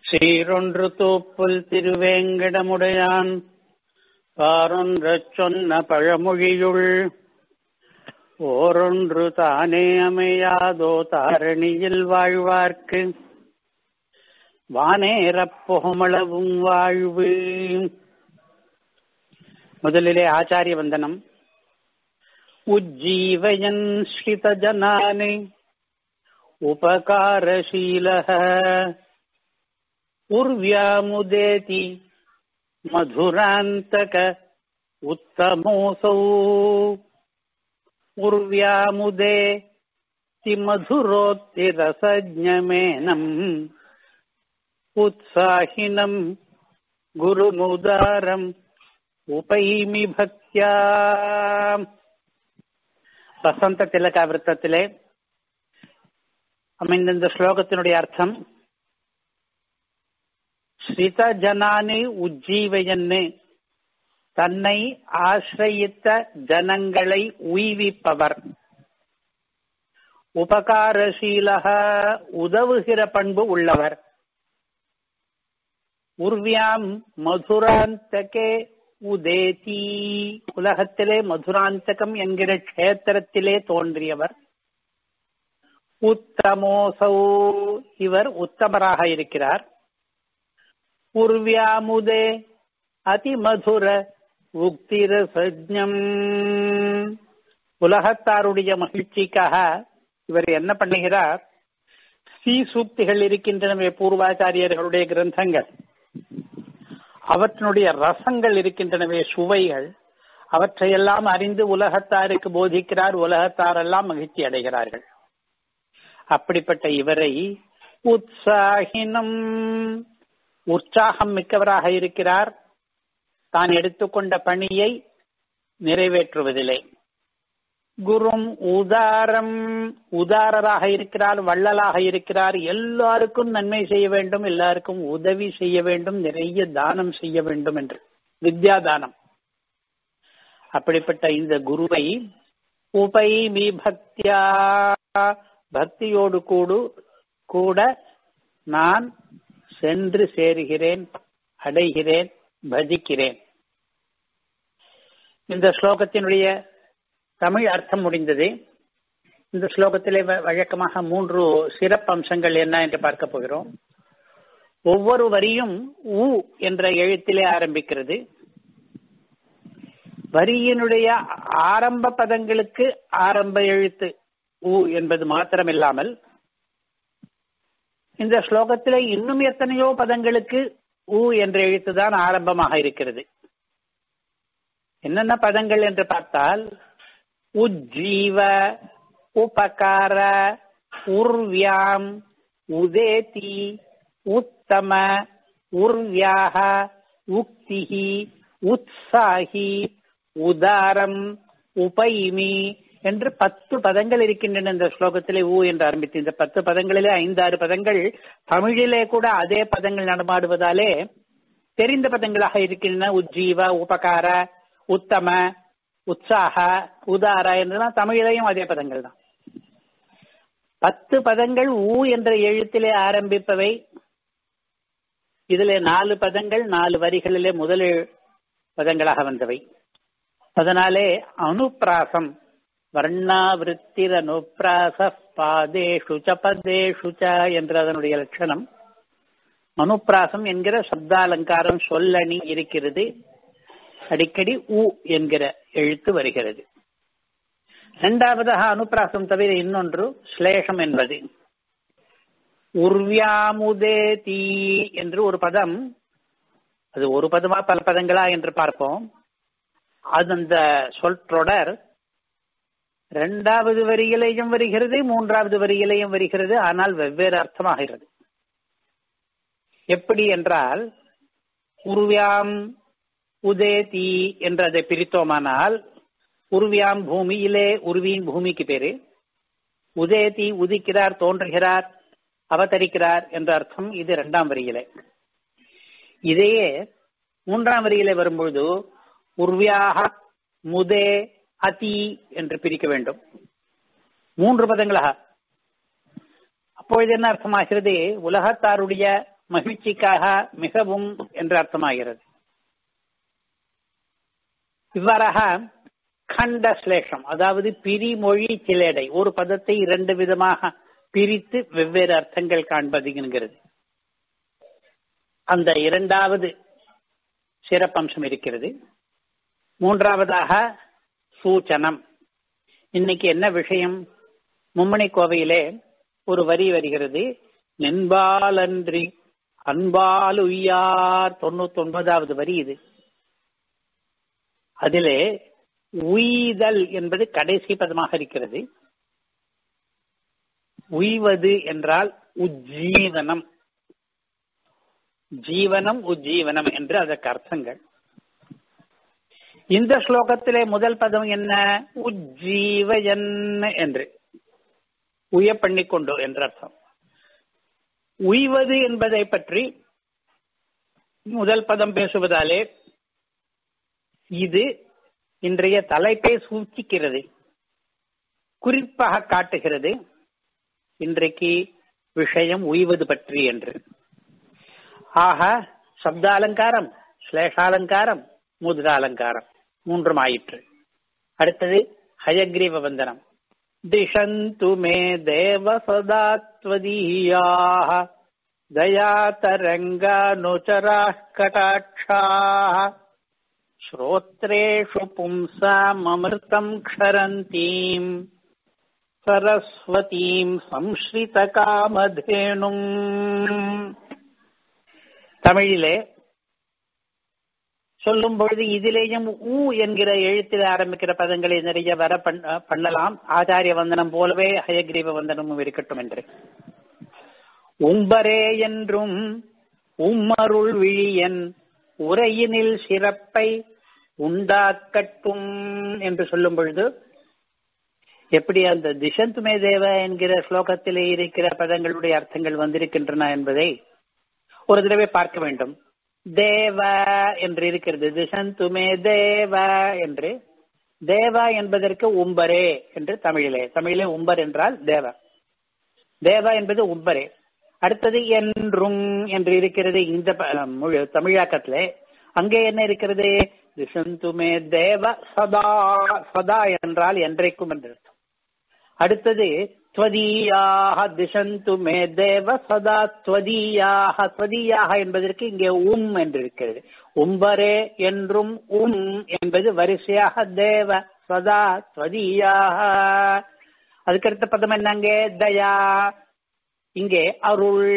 சீரொன்று தூப்புல் திருவேங்கடமுடையான் பாரொன்றச் சொன்ன பழமொழியுள் ஓரொன்று தானே அமையாதோ தாரணியில் வாழ்வார்க்கு வானேறப் புகமளவும் வாழ்வு முதலிலே ஆச்சாரிய வந்தனம் உஜ்ஜீவயன் ஸ்ரிதஜனானி उपकारशीलः उर्व्यामुदेति मधुरान्तक उत्तमोऽसौ उर्व्यामुदे मधुरोक्तिरसज्ञमेनम् उत्साहिनम् गुरुमुदारम् उपैमि भक्त्या வசந்த திலகா விருத்தத்திலே அமைந்த இந்த ஸ்லோகத்தினுடைய அர்த்தம் ஸ்ரித ஜனானி உஜ்ஜீவயன்னு தன்னை ஆசிரயித்த ஜனங்களை உய்விப்பவர் உபகாரசீலக உதவுகிற பண்பு உள்ளவர் உர்வியாம் மதுராந்தகே உதேதி உலகத்திலே மதுராந்தகம் என்கிற கஷேத்திரத்திலே தோன்றியவர் உத்தமோசௌ இவர் உத்தமராக இருக்கிறார் உர்வியாமுதே அதிமதுர உக்திரசஜம் உலகத்தாருடைய மகிழ்ச்சிக்காக இவர் என்ன பண்ணுகிறார் ஸ்ரீ சூக்திகள் இருக்கின்றனவே பூர்வாச்சாரியர்களுடைய கிரந்தங்கள் அவற்றினுடைய ரசங்கள் இருக்கின்றனவே சுவைகள் அவற்றையெல்லாம் அறிந்து உலகத்தாருக்கு போதிக்கிறார் உலகத்தாரெல்லாம் மகிழ்ச்சி அடைகிறார்கள் அப்படிப்பட்ட இவரை உற்சாகினம் உற்சாகம் மிக்கவராக இருக்கிறார் தான் எடுத்துக்கொண்ட பணியை நிறைவேற்றுவதில்லை குரும் உதாரம் உதாரராக இருக்கிறார் வள்ளலாக இருக்கிறார் எல்லாருக்கும் நன்மை செய்ய வேண்டும் எல்லாருக்கும் உதவி செய்ய வேண்டும் நிறைய தானம் செய்ய வேண்டும் என்று வித்யா தானம் அப்படிப்பட்ட இந்த குருவை உபைமி பக்தியா பக்தியோடு கூடு கூட நான் சென்று சேருகிறேன் அடைகிறேன் பஜிக்கிறேன் இந்த ஸ்லோகத்தினுடைய தமிழ் அர்த்தம் முடிந்தது இந்த ஸ்லோகத்திலே வழக்கமாக மூன்று சிறப்பு அம்சங்கள் என்ன என்று பார்க்க போகிறோம் ஒவ்வொரு வரியும் உ என்ற எழுத்திலே ஆரம்பிக்கிறது வரியினுடைய ஆரம்ப பதங்களுக்கு ஆரம்ப எழுத்து உ என்பது மாத்திரமில்லாமல் இந்த ஸ்லோகத்திலே இன்னும் எத்தனையோ பதங்களுக்கு உ என்ற எழுத்துதான் ஆரம்பமாக இருக்கிறது என்னென்ன பதங்கள் என்று பார்த்தால் உஜ்ஜீவ உபகார உர்வியாம் உதேதி உத்தம உர்வியாக உக்திஹி உத்சாகி உதாரம் உபைமி என்று பத்து பதங்கள் இருக்கின்றன இந்த ஸ்லோகத்திலே ஊ என்று ஆரம்பித்து இந்த பத்து பதங்களிலே ஐந்தாறு பதங்கள் தமிழிலே கூட அதே பதங்கள் நடமாடுவதாலே தெரிந்த பதங்களாக இருக்கின்றன உஜ்ஜீவ உபகார உத்தம உற்சாக உதார என்றெல்லாம் தமிழிலையும் அதே பதங்கள் தான் பத்து பதங்கள் ஊ என்ற எழுத்திலே ஆரம்பிப்பவை இதிலே நாலு பதங்கள் நாலு வரிகளிலே முதல் பதங்களாக வந்தவை அதனாலே அனுப்பிராசம் வர்ணாவிருத்திர அனுப்பிராச பாதேஷு ச பதேஷு ச என்ற அதனுடைய லட்சணம் அனுப்பிராசம் என்கிற சப்தாலங்காரம் சொல்லணி இருக்கிறது அடிக்கடி உ என்கிற எழுத்து வருகிறது இரண்டாவதாக அனுப்பிராசம் தவிர இன்னொன்று ஸ்லேஷம் என்பது உர்வியாமுதே தீ என்று ஒரு பதம் அது ஒரு பதமா பல பதங்களா என்று பார்ப்போம் அது அந்த சொற்றொடர் இரண்டாவது வரியிலையும் வருகிறது மூன்றாவது வரியிலையும் வருகிறது ஆனால் வெவ்வேறு அர்த்தமாகிறது எப்படி என்றால் உருவியாம் உதேதி என்று அதை பிரித்தோமானால் உருவியாம் பூமியிலே உருவியின் பூமிக்கு பேரு உதேதி உதிக்கிறார் தோன்றுகிறார் அவதரிக்கிறார் என்ற அர்த்தம் இது இரண்டாம் வரியிலே இதையே மூன்றாம் வரியிலே வரும்பொழுது உர்வியாக முதே அதி என்று பிரிக்க வேண்டும் மூன்று பதங்களாக அப்பொழுது என்ன அர்த்தமாகிறது உலகத்தாருடைய மகிழ்ச்சிக்காக மிகவும் என்று அர்த்தமாகிறது இவ்வாறாக கண்ட சிலேஷம் அதாவது பிரிமொழி சிலேடை ஒரு பதத்தை இரண்டு விதமாக பிரித்து வெவ்வேறு அர்த்தங்கள் காண்பது என்கிறது அந்த இரண்டாவது சிறப்பம்சம் இருக்கிறது மூன்றாவதாக சூச்சனம் இன்னைக்கு என்ன விஷயம் மும்மணி கோவையிலே ஒரு வரி வருகிறது நென்பாலன்றி அன்பால் உய்யார் தொண்ணூத்தி ஒன்பதாவது வரி இது அதிலே உய்தல் என்பது கடைசி பதமாக இருக்கிறது உய்வது என்றால் உஜ்ஜீவனம் ஜீவனம் உஜ்ஜீவனம் என்று அதற்கு அர்த்தங்கள் இந்த ஸ்லோகத்திலே முதல் பதம் என்ன உஜ்ஜீவயன் என்று உய பண்ணிக்கொண்டு என்ற அர்த்தம் உய்வது என்பதை பற்றி முதல் பதம் பேசுவதாலே இது இன்றைய தலைப்பை சூச்சிக்கிறது குறிப்பாக காட்டுகிறது இன்றைக்கு விஷயம் உய்வது பற்றி என்று ஆக சப்தாலங்காரம் ஸ்லேஷாலங்காரம் முத்ராலங்காரம் மூன்றும் ஆயிற்று அடுத்தது ஹயக்ரீவ வந்தனம் திஷந்து மே தேவ சதாத்வதீயாக தயாதரங்கானுச்சரா கடாட்சா श्रोत्रेषु पुंसाममृतम् क्षरन्तीम् सरस्वतीम् संश्रितकामधेनुम् தமிழிலே சொல்லும் பொழுது இதிலேயும் ஊ என்கிற எழுத்தில் ஆரம்பிக்கிற பதங்களை நிறைய வர பண்ணலாம் ஆச்சாரிய வந்தனம் போலவே ஹயக்ரீவ வந்தனமும் இருக்கட்டும் என்று உம்பரே என்றும் உம்மருள் விழியன் உரையினில் சிறப்பை உண்டாக்கட்டும் என்று சொல்லும் பொழுது எப்படி அந்த திசந்துமே தேவ என்கிற ஸ்லோகத்திலே இருக்கிற பதங்களுடைய அர்த்தங்கள் வந்திருக்கின்றன என்பதை ஒரு தடவை பார்க்க வேண்டும் தேவ என்று இருக்கிறது திசந்துமே தேவ என்று தேவா என்பதற்கு உம்பரே என்று தமிழிலே தமிழிலே உம்பர் என்றால் தேவ தேவா என்பது உம்பரே அடுத்தது என்றும் என்று இருக்கிறது இந்த தமிழாக்கத்திலே அங்கே என்ன இருக்கிறது திசந்துமே தேவ சதா சதா என்றால் என்றைக்கும் என்று அடுத்தது துவதீயாக திசந்து மே தேவ சதா துவதீயாக துவதீயாக என்பதற்கு இங்கே உம் என்று இருக்கிறது உம்பரே என்றும் உம் என்பது வரிசையாக தேவ சதா துவதீயாக அதுக்கடுத்த பதம் என்னங்க தயா இங்கே அருள்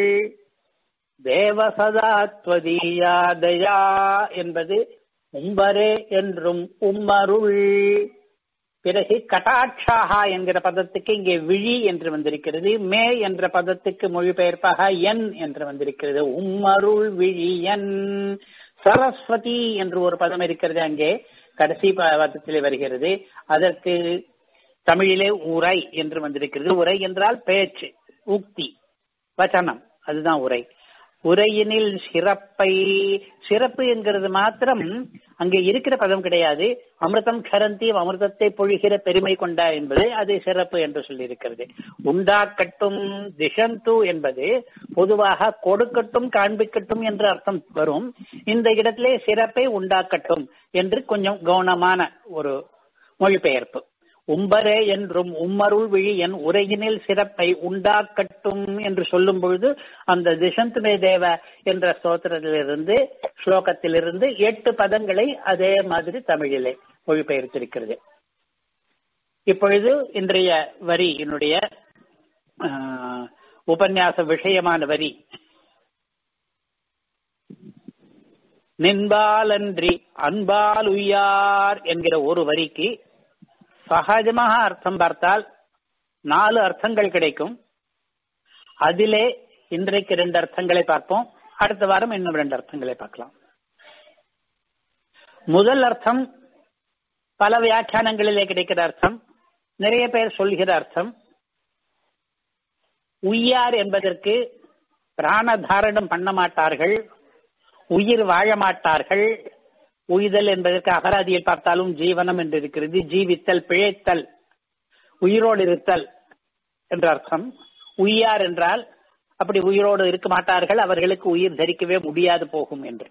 தேவ சதா துவதீயா தயா என்பது உம்பரே என்றும் உம்மருள் பிறகு கட்டாட்சாகா என்கிற பதத்துக்கு இங்கே விழி என்று வந்திருக்கிறது மே என்ற பதத்துக்கு மொழிபெயர்ப்பாக என் என்று வந்திருக்கிறது உம்மருள் விழி என் சரஸ்வதி என்று ஒரு பதம் இருக்கிறது அங்கே கடைசி பதத்திலே வருகிறது அதற்கு தமிழிலே உரை என்று வந்திருக்கிறது உரை என்றால் பேச்சு உக்தி வச்சனம் அதுதான் உரை உரையினில் சிறப்பை சிறப்பு என்கிறது மாத்திரம் அங்கே இருக்கிற பதம் கிடையாது அமிர்தம் கரந்தி அமிர்தத்தை பொழிகிற பெருமை கொண்டா என்பது அது சிறப்பு என்று சொல்லியிருக்கிறது உண்டாக்கட்டும் திஷந்து என்பது பொதுவாக கொடுக்கட்டும் காண்பிக்கட்டும் என்று அர்த்தம் வரும் இந்த இடத்திலே சிறப்பை உண்டாக்கட்டும் என்று கொஞ்சம் கவனமான ஒரு மொழிபெயர்ப்பு உம்பரே என்றும் உம்மருள் விழி என் உரையினில் சிறப்பை உண்டாக்கட்டும் என்று சொல்லும் பொழுது அந்த திசந்துமே தேவ என்ற ஸ்தோத்திரத்திலிருந்து ஸ்லோகத்திலிருந்து எட்டு பதங்களை அதே மாதிரி தமிழிலே மொழிபெயர்த்திருக்கிறது இப்பொழுது இன்றைய வரி என்னுடைய உபன்யாச விஷயமான வரி நின்பாலன்றி அன்பால் உய்யார் என்கிற ஒரு வரிக்கு சகஜமாக அர்த்தம் பார்த்தால் நாலு அர்த்தங்கள் கிடைக்கும் அதிலே இன்றைக்கு ரெண்டு அர்த்தங்களை பார்ப்போம் அடுத்த வாரம் இன்னும் ரெண்டு அர்த்தங்களை பார்க்கலாம் முதல் அர்த்தம் பல வியாக்கியானங்களிலே கிடைக்கிற அர்த்தம் நிறைய பேர் சொல்கிற அர்த்தம் உய்யார் என்பதற்கு பிராண தாரணம் பண்ண மாட்டார்கள் உயிர் வாழ மாட்டார்கள் உய்தல் என்பதற்கு அகராதியில் பார்த்தாலும் ஜீவனம் என்று இருக்கிறது ஜீவித்தல் பிழைத்தல் உயிரோடு இருத்தல் என்ற அர்த்தம் உய்யார் என்றால் அப்படி உயிரோடு இருக்க மாட்டார்கள் அவர்களுக்கு உயிர் தரிக்கவே முடியாது போகும் என்று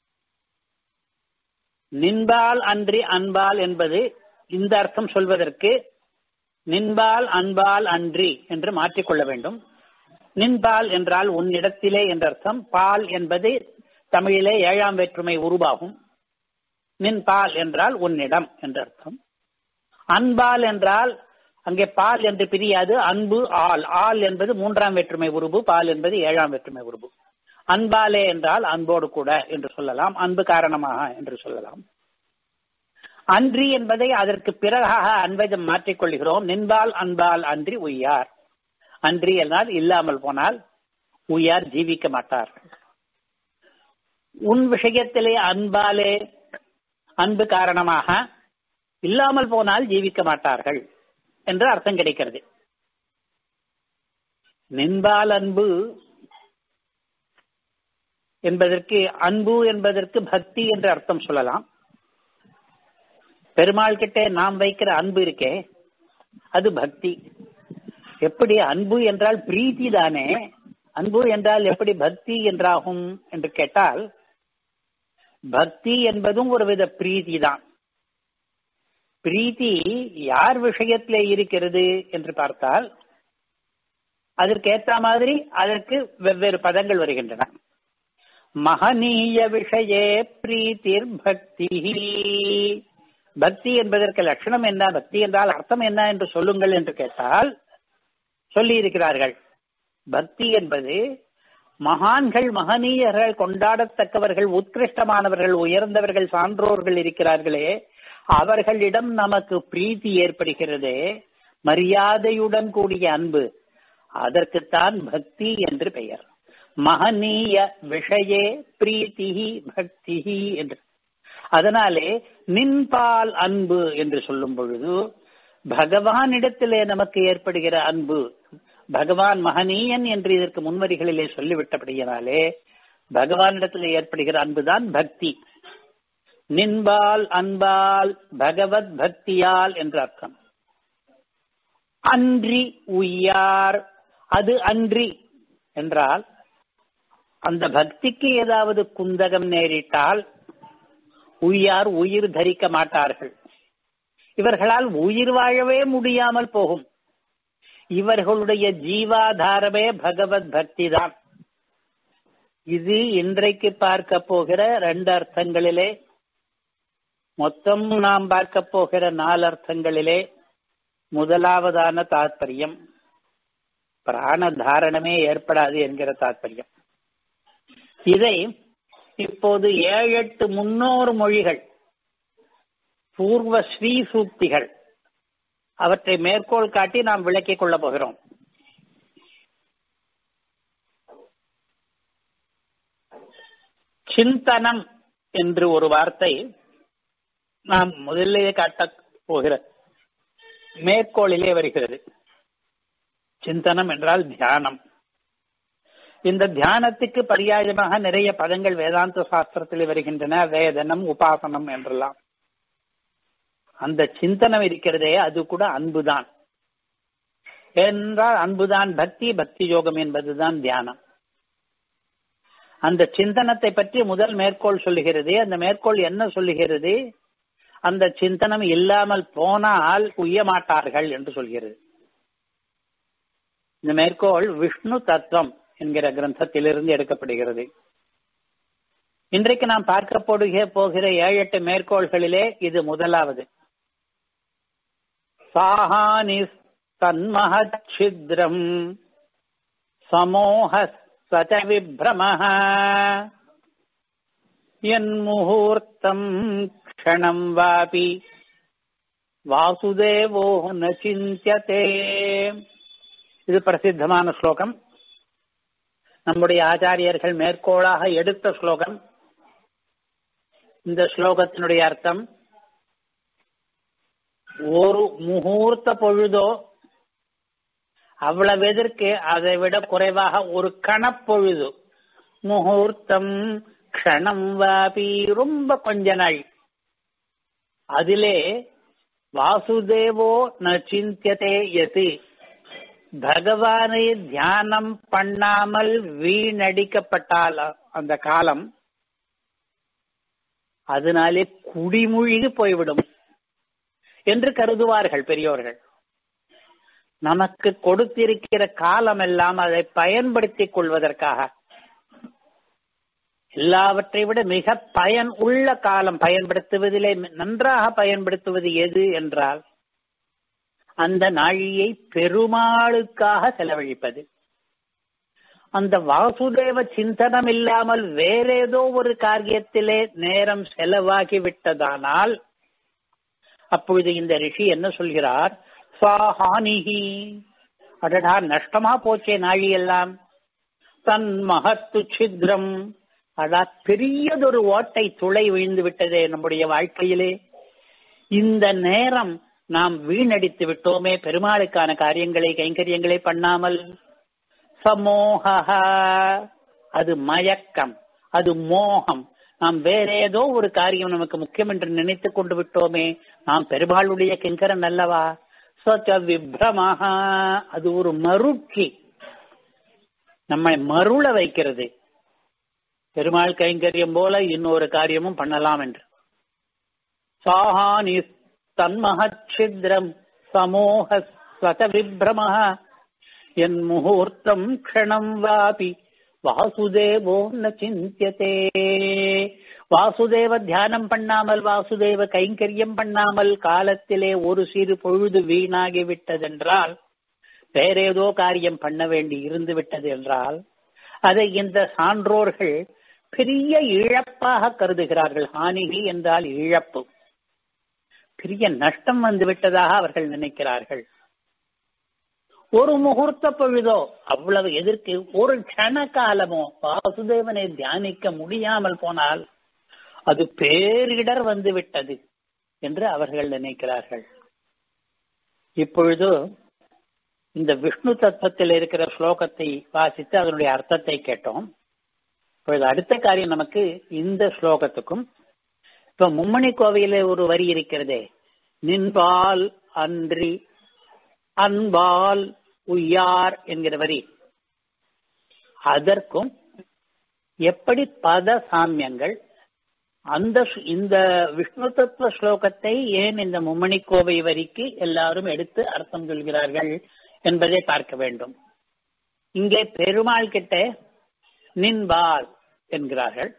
நின்பால் அன்றி அன்பால் என்பது இந்த அர்த்தம் சொல்வதற்கு நின்பால் அன்பால் அன்றி என்று மாற்றிக்கொள்ள வேண்டும் நின்பால் என்றால் உன்னிடத்திலே என்ற அர்த்தம் பால் என்பது தமிழிலே ஏழாம் வேற்றுமை உருவாகும் நின்பால் என்றால் உன்னிடம் என்ற அர்த்தம் அன்பால் என்றால் அங்கே பால் என்று பிரியாது அன்பு ஆள் ஆள் என்பது மூன்றாம் வேற்றுமை உருபு பால் என்பது ஏழாம் வேற்றுமை உருபு அன்பாலே என்றால் அன்போடு கூட என்று சொல்லலாம் அன்பு காரணமாக என்று சொல்லலாம் அன்றி என்பதை அதற்கு பிறகாக அன்பை மாற்றிக் கொள்கிறோம் நின்பால் அன்பால் அன்றி உய்யார் அன்றி என்றால் இல்லாமல் போனால் உய்யார் ஜீவிக்க மாட்டார்கள் உன் விஷயத்திலே அன்பாலே அன்பு காரணமாக இல்லாமல் போனால் ஜீவிக்க மாட்டார்கள் என்று அர்த்தம் கிடைக்கிறது நின்பால் அன்பு என்பதற்கு அன்பு என்பதற்கு பக்தி என்று அர்த்தம் சொல்லலாம் பெருமாள் கிட்ட நாம் வைக்கிற அன்பு இருக்கே அது பக்தி எப்படி அன்பு என்றால் பிரீத்தி தானே அன்பு என்றால் எப்படி பக்தி என்றாகும் என்று கேட்டால் பக்தி என்பதும் ஒரு வித பிரீதி தான் பிரீத்தி யார் விஷயத்திலே இருக்கிறது என்று பார்த்தால் அதற்கு ஏற்ற மாதிரி அதற்கு வெவ்வேறு பதங்கள் வருகின்றன மகனீய விஷயே பிரீத்திர் பக்தி பக்தி என்பதற்கு லட்சணம் என்ன பக்தி என்றால் அர்த்தம் என்ன என்று சொல்லுங்கள் என்று கேட்டால் சொல்லி இருக்கிறார்கள் பக்தி என்பது மகான்கள் மகனீயர்கள் கொண்டாடத்தக்கவர்கள் உத்கிருஷ்டமானவர்கள் உயர்ந்தவர்கள் சான்றோர்கள் இருக்கிறார்களே அவர்களிடம் நமக்கு பிரீத்தி ஏற்படுகிறது மரியாதையுடன் கூடிய அன்பு அதற்குத்தான் பக்தி என்று பெயர் மகனீய விஷயே பிரீத்தி பக்தி என்று அதனாலே நின்பால் அன்பு என்று சொல்லும் பொழுது பகவானிடத்திலே நமக்கு ஏற்படுகிற அன்பு பகவான் மகனீயன் என்று இதற்கு முன்வரிகளிலே சொல்லிவிட்டபடியினாலே பகவானிடத்தில் ஏற்படுகிற அன்புதான் பக்தி நின்பால் அன்பால் பகவத் பக்தியால் என்று அர்த்தம் அன்றி உய்யார் அது அன்றி என்றால் அந்த பக்திக்கு ஏதாவது குந்தகம் நேரிட்டால் உய்யார் உயிர் தரிக்க மாட்டார்கள் இவர்களால் உயிர் வாழவே முடியாமல் போகும் இவர்களுடைய ஜீவாதாரமே பகவத் பக்தி தான் இது இன்றைக்கு பார்க்க போகிற ரெண்டு அர்த்தங்களிலே மொத்தம் நாம் பார்க்க போகிற நாலு அர்த்தங்களிலே முதலாவதான தாற்பயம் பிராண தாரணமே ஏற்படாது என்கிற தாற்பயம் இதை இப்போது ஏழு எட்டு முன்னோர் மொழிகள் பூர்வ ஸ்ரீ சூக்திகள் அவற்றை மேற்கோள் காட்டி நாம் விளக்கிக் கொள்ளப் போகிறோம் சிந்தனம் என்று ஒரு வார்த்தை நாம் முதலிலே காட்டப் போகிற மேற்கோளிலே வருகிறது சிந்தனம் என்றால் தியானம் இந்த தியானத்துக்கு பரியாயமாக நிறைய பதங்கள் வேதாந்த சாஸ்திரத்தில் வருகின்றன வேதனம் உபாசனம் என்றெல்லாம் அந்த சிந்தனம் இருக்கிறதே அது கூட அன்புதான் என்றால் அன்புதான் பக்தி பக்தி யோகம் என்பதுதான் தியானம் அந்த சிந்தனத்தை பற்றி முதல் மேற்கோள் சொல்லுகிறது அந்த மேற்கோள் என்ன சொல்லுகிறது அந்த சிந்தனம் இல்லாமல் போனால் உய்ய மாட்டார்கள் என்று சொல்கிறது இந்த மேற்கோள் விஷ்ணு தத்துவம் என்கிற கிரந்தத்திலிருந்து எடுக்கப்படுகிறது இன்றைக்கு நாம் பார்க்க போடுக போகிற ஏழு எட்டு மேற்கோள்களிலே இது முதலாவது சாஹானி தன்மஹித்ரம் சமோக சச்ச விப்ரம என்முகூர்த்தம் க்ஷணம் வாபி வாசுதேவோ ந சிந்தியதே இது பிரசித்தமான ஸ்லோகம் நம்முடைய ஆச்சாரியர்கள் மேற்கோளாக எடுத்த ஸ்லோகம் இந்த ஸ்லோகத்தினுடைய அர்த்தம் ஒரு முகூர்த்த பொழுதோ அவ்வளவு எதற்கு அதை விட குறைவாக ஒரு கணப்பொழுது முகூர்த்தம் க்ஷணம் வாபி ரொம்ப கொஞ்ச நாள் அதிலே வாசுதேவோ ந சிந்தியதே எது பகவானை தியானம் பண்ணாமல் வீணடிக்கப்பட்டால் அந்த காலம் அதனாலே குடிமூழ்கி போய்விடும் என்று கருதுவார்கள் பெரியோர்கள் நமக்கு கொடுத்திருக்கிற காலம் எல்லாம் அதை பயன்படுத்திக் கொள்வதற்காக எல்லாவற்றை விட மிக பயன் உள்ள காலம் பயன்படுத்துவதிலே நன்றாக பயன்படுத்துவது எது என்றால் அந்த நாழியை பெருமாளுக்காக செலவழிப்பது அந்த வாசுதேவ சிந்தனம் இல்லாமல் வேற ஏதோ ஒரு காரியத்திலே நேரம் செலவாகி விட்டதானால் அப்பொழுது இந்த ரிஷி என்ன சொல்கிறார் சாஹானிகி அடடா நஷ்டமா போச்சே நாழி எல்லாம் தன் மகத்து சித்ரம் அடா பெரியதொரு ஓட்டை துளை விழுந்து விட்டதே நம்முடைய வாழ்க்கையிலே இந்த நேரம் நாம் வீணடித்து விட்டோமே பெருமாளுக்கான காரியங்களை கைங்கரியங்களை பண்ணாமல் சமோக அது மயக்கம் அது மோகம் நாம் வேற ஏதோ ஒரு காரியம் நமக்கு முக்கியம் என்று நினைத்துக் கொண்டு விட்டோமே நாம் பெருமாளுடைய கிங்கரன் அல்லவா சோச்ச விப்ரமாக அது ஒரு மருட்சி நம்மை மருள வைக்கிறது பெருமாள் கைங்கரியம் போல இன்னொரு காரியமும் பண்ணலாம் என்று சாஹானி தன்மஹித்ரம் சமோக ஸ்வத விப்ரம என் முகூர்த்தம் க்ஷணம் வாபி வாசுதேவோ ந சிந்தியதே வாசுதேவ தியானம் பண்ணாமல் வாசுதேவ கைங்கரியம் பண்ணாமல் காலத்திலே ஒரு சிறு பொழுது வீணாகி விட்டதென்றால் வேற ஏதோ காரியம் பண்ண வேண்டி இருந்து விட்டது என்றால் அதை இந்த சான்றோர்கள் பெரிய இழப்பாக கருதுகிறார்கள் ஹானிகி என்றால் இழப்பு பெரிய நஷ்டம் வந்து விட்டதாக அவர்கள் நினைக்கிறார்கள் ஒரு முகூர்த்த பொழுதோ அவ்வளவு எதிர்க்கு ஒரு க்ஷண காலமோ வாசுதேவனை தியானிக்க முடியாமல் போனால் அது பேரிடர் வந்து விட்டது என்று அவர்கள் நினைக்கிறார்கள் இப்பொழுது இந்த விஷ்ணு தத்துவத்தில் இருக்கிற ஸ்லோகத்தை வாசித்து அதனுடைய அர்த்தத்தை கேட்டோம் இப்பொழுது அடுத்த காரியம் நமக்கு இந்த ஸ்லோகத்துக்கும் இப்ப மும்மணி கோவையில ஒரு வரி இருக்கிறதே நின்பால் அன்றி அன்பால் உய்யார் என்கிற வரி அதற்கும் எப்படி பத சாமியங்கள் அந்த இந்த விஷ்ணு தத்துவ ஸ்லோகத்தை ஏன் இந்த மும்மணி கோவை வரிக்கு எல்லாரும் எடுத்து அர்த்தம் சொல்கிறார்கள் என்பதை பார்க்க வேண்டும் இங்கே பெருமாள் கிட்ட நின்பால் என்கிறார்கள்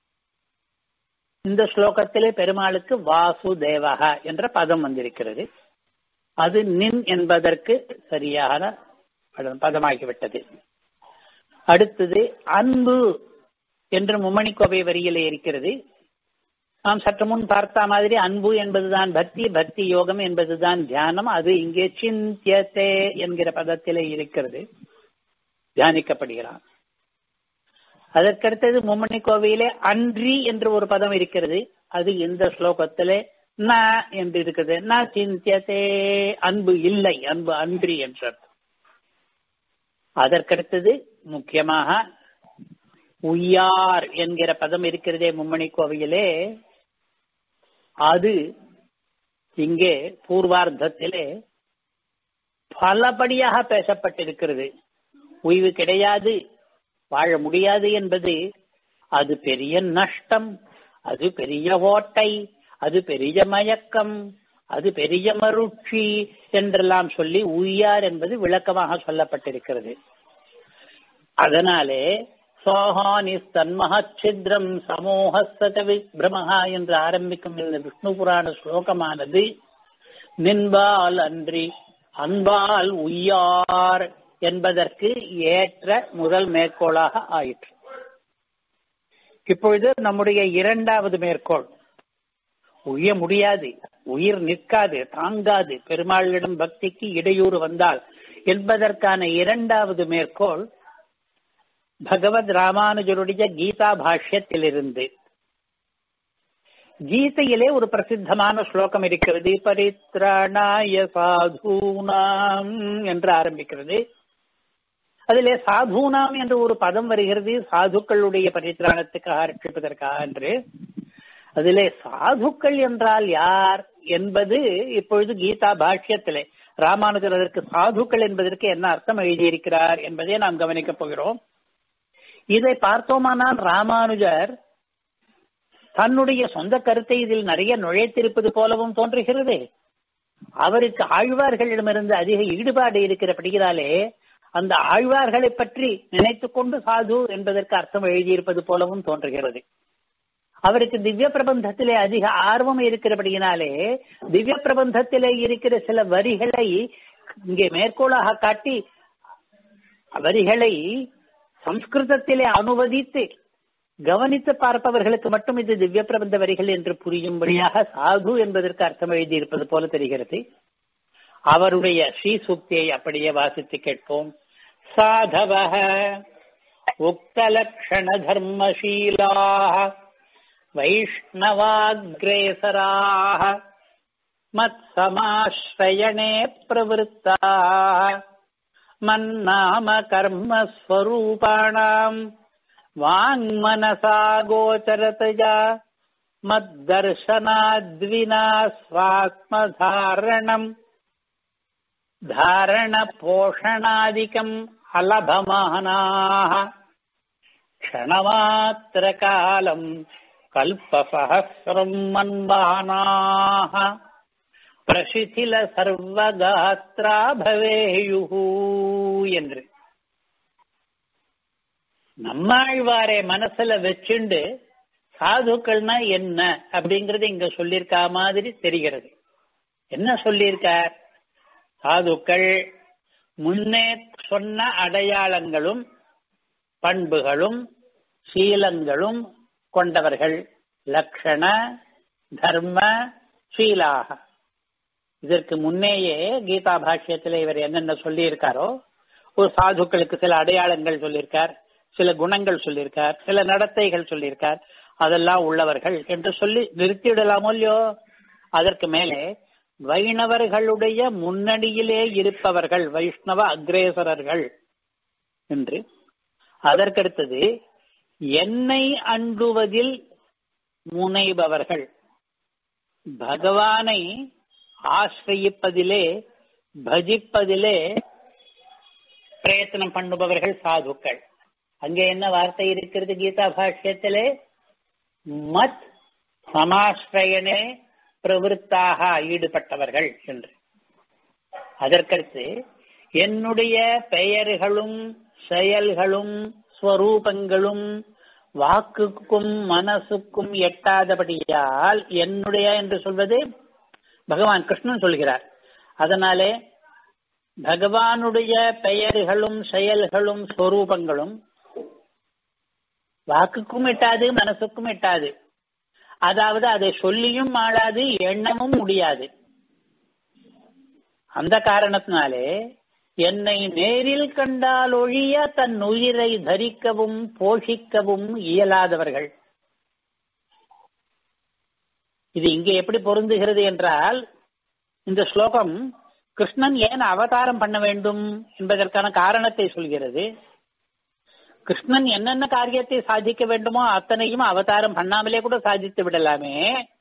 இந்த ஸ்லோகத்திலே பெருமாளுக்கு வாசுதேவக என்ற பதம் வந்திருக்கிறது அது நின் என்பதற்கு சரியான பதமாகிவிட்டது அடுத்தது அன்பு என்று மும்மணி கோவை வரியிலே இருக்கிறது நாம் சற்று முன் பார்த்த மாதிரி அன்பு என்பதுதான் பக்தி பக்தி யோகம் என்பதுதான் தியானம் அது இங்கே சிந்தியத்தே என்கிற பதத்திலே இருக்கிறது தியானிக்கப்படுகிறான் அதற்கடுத்தது மும்மணி கோவையிலே அன்றி என்று ஒரு பதம் இருக்கிறது அது இந்த ஸ்லோகத்திலே ந என்று இருக்கிறது ந சிந்தியத்தே அன்பு இல்லை அன்பு அன்றி என்ற அதற்கடுத்தது முக்கியமாக உய்யார் என்கிற பதம் இருக்கிறதே மும்மணி கோவையிலே அது இங்கே பூர்வார்த்தத்திலே பலபடியாக பேசப்பட்டிருக்கிறது ஓய்வு கிடையாது வாழ முடியாது என்பது அது பெரிய நஷ்டம் அது பெரிய ஓட்டை அது பெரிய மயக்கம் அது பெரிய மருட்சி என்றெல்லாம் சொல்லி உய்யார் என்பது விளக்கமாக சொல்லப்பட்டிருக்கிறது அதனாலே சோஹானி தன்மஹித்ரம் சமோகசத விப்ரமஹா என்று ஆரம்பிக்கும் இந்த விஷ்ணு புராண ஸ்லோகமானது நின்பால் அன்றி அன்பால் உய்யார் என்பதற்கு ஏற்ற முதல் மேற்கோளாக ஆயிற்று இப்பொழுது நம்முடைய இரண்டாவது மேற்கோள் உய்ய முடியாது உயிர் நிற்காது தாங்காது பெருமாளிடம் பக்திக்கு இடையூறு வந்தால் என்பதற்கான இரண்டாவது மேற்கோள் பகவத் ராமானுஜருடைய கீதா பாஷ்யத்திலிருந்து கீதையிலே ஒரு பிரசித்தமான ஸ்லோகம் இருக்கிறது பரித்ராணாய சாதூனாம் என்று ஆரம்பிக்கிறது அதிலே சாதுனாம் என்று ஒரு பதம் வருகிறது சாதுக்களுடைய பரித்ராணத்துக்காக ரட்சிப்பதற்காக என்று அதிலே சாதுக்கள் என்றால் யார் என்பது இப்பொழுது கீதா பாஷ்யத்திலே ராமானுஜர் அதற்கு சாதுக்கள் என்பதற்கு என்ன அர்த்தம் எழுதியிருக்கிறார் என்பதை நாம் கவனிக்கப் போகிறோம் இதை பார்த்தோமானால் ராமானுஜர் தன்னுடைய சொந்த கருத்தை இதில் நிறைய நுழைத்திருப்பது போலவும் தோன்றுகிறது அவருக்கு ஆழ்வார்களிடமிருந்து அதிக ஈடுபாடு இருக்கிறபடியாலே அந்த ஆழ்வார்களை பற்றி நினைத்துக் கொண்டு சாது என்பதற்கு அர்த்தம் எழுதியிருப்பது போலவும் தோன்றுகிறது அவருக்கு திவ்ய பிரபந்தத்திலே அதிக ஆர்வம் இருக்கிறபடியினாலே திவ்ய பிரபந்தத்திலே இருக்கிற சில வரிகளை இங்கே மேற்கோளாக காட்டி வரிகளை சம்ஸ்கிருதத்திலே அனுவதித்து கவனித்து பார்ப்பவர்களுக்கு மட்டும் இது திவ்ய பிரபந்த வரிகள் என்று புரியும்படியாக சாது என்பதற்கு அர்த்தம் எழுதியிருப்பது போல தெரிகிறது அவருடைய ஸ்ரீ சூக்தியை அப்படியே வாசித்து கேட்போம் சாதவ உக்தலக்ஷண தர்மசீலா வைஷ்ணவாக்ரேசராः மத்சமாश्रयणे प्रवृत्ताः मन्नाम कर्मस्वरूपाणाम् वाङ्मनसा गोचरतया मद्दर्शनाद्विना स्वात्मधारणम् धारणपोषणादिकम् अलभमानाः क्षणमात्रकालम् கல்பசஹசிரம் மன்பானாக பிரசிதில சர்வகாத்ரா பவேயுஹு என்று நம்மாழ்வாரை மனசுல வச்சுண்டு சாதுக்கள்னா என்ன அப்படிங்கறது இங்க சொல்லியிருக்கா மாதிரி தெரிகிறது என்ன சொல்லியிருக்கார் சாதுக்கள் முன்னே சொன்ன அடையாளங்களும் பண்புகளும் சீலங்களும் கொண்டவர்கள் லக்ஷண தர்ம சீலாக இதற்கு முன்னேயே கீதா பாஷ்யத்தில் இவர் என்னென்ன சொல்லி இருக்காரோ ஒரு சாதுக்களுக்கு சில அடையாளங்கள் சொல்லியிருக்கார் சில குணங்கள் சொல்லியிருக்கார் சில நடத்தைகள் சொல்லியிருக்கார் அதெல்லாம் உள்ளவர்கள் என்று சொல்லி நிறுத்திவிடலாமோ இல்லையோ அதற்கு மேலே வைணவர்களுடைய முன்னணியிலே இருப்பவர்கள் வைஷ்ணவ அக்ரேசரர்கள் என்று அதற்கடுத்தது என்னை அண்டுவதில் முனைபவர்கள் பகவானை ஆசிரியிப்பதிலே பஜிப்பதிலே பிரயத்தனம் பண்ணுபவர்கள் சாதுக்கள் அங்கே என்ன வார்த்தை இருக்கிறது கீதா பாஷ்யத்திலே மத் சமாஸ்ரயனே பிரவருத்தாக ஈடுபட்டவர்கள் என்று அதற்கடுத்து என்னுடைய பெயர்களும் செயல்களும் ஸ்வரூபங்களும் வாக்குக்கும் மனசுக்கும் எட்டாதபடியால் என்னுடைய என்று சொல்வது பகவான் கிருஷ்ணன் சொல்கிறார் அதனாலே பகவானுடைய பெயர்களும் செயல்களும் ஸ்வரூபங்களும் வாக்குக்கும் எட்டாது மனசுக்கும் எட்டாது அதாவது அதை சொல்லியும் ஆளாது எண்ணமும் முடியாது அந்த காரணத்தினாலே என்னை நேரில் கண்டால் ஒழிய தன் உயிரை தரிக்கவும் போஷிக்கவும் இயலாதவர்கள் இது இங்கே எப்படி பொருந்துகிறது என்றால் இந்த ஸ்லோகம் கிருஷ்ணன் ஏன் அவதாரம் பண்ண வேண்டும் என்பதற்கான காரணத்தை சொல்கிறது கிருஷ்ணன் என்னென்ன காரியத்தை சாதிக்க வேண்டுமோ அத்தனையும் அவதாரம் பண்ணாமலே கூட சாதித்து விடலாமே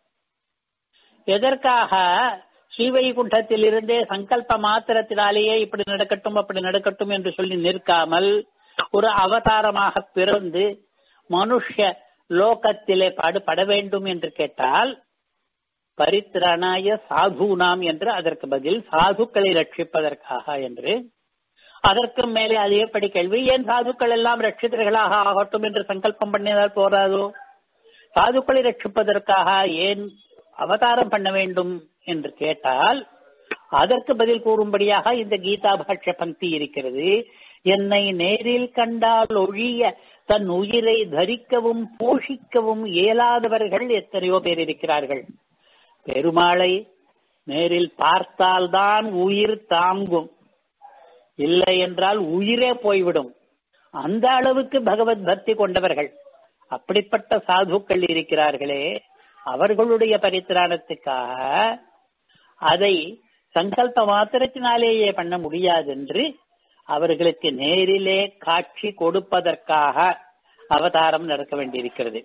எதற்காக ஸ்ரீவைகுண்டத்தில் இருந்தே சங்கல்ப மாத்திரத்தினாலேயே இப்படி நடக்கட்டும் அப்படி நடக்கட்டும் என்று சொல்லி நிற்காமல் ஒரு அவதாரமாக பிறந்து மனுஷ லோகத்திலே பாடுபட வேண்டும் என்று கேட்டால் பரித்திராணாய சாதுனாம் என்று அதற்கு பதில் சாதுக்களை ரட்சிப்பதற்காக என்று அதற்கு மேலே அது எப்படி கேள்வி ஏன் சாதுக்கள் எல்லாம் ரட்சிதர்களாக ஆகட்டும் என்று சங்கல்பம் பண்ணினால் போராதோ சாதுக்களை ரட்சிப்பதற்காக ஏன் அவதாரம் பண்ண வேண்டும் என்று கேட்டால் அதற்கு பதில் கூறும்படியாக இந்த கீதா பாஷ்ய பங்கி இருக்கிறது என்னை நேரில் கண்டால் ஒழிய தன் உயிரை தரிக்கவும் போஷிக்கவும் இயலாதவர்கள் எத்தனையோ பேர் இருக்கிறார்கள் பெருமாளை நேரில் பார்த்தால்தான் உயிர் தாங்கும் இல்லை என்றால் உயிரே போய்விடும் அந்த அளவுக்கு பகவத் பக்தி கொண்டவர்கள் அப்படிப்பட்ட சாதுக்கள் இருக்கிறார்களே அவர்களுடைய பரித்திராணத்துக்காக அதை சங்கல்ப மாத்திரத்தினாலேயே பண்ண முடியாது என்று அவர்களுக்கு நேரிலே காட்சி கொடுப்பதற்காக அவதாரம் நடக்க வேண்டியிருக்கிறது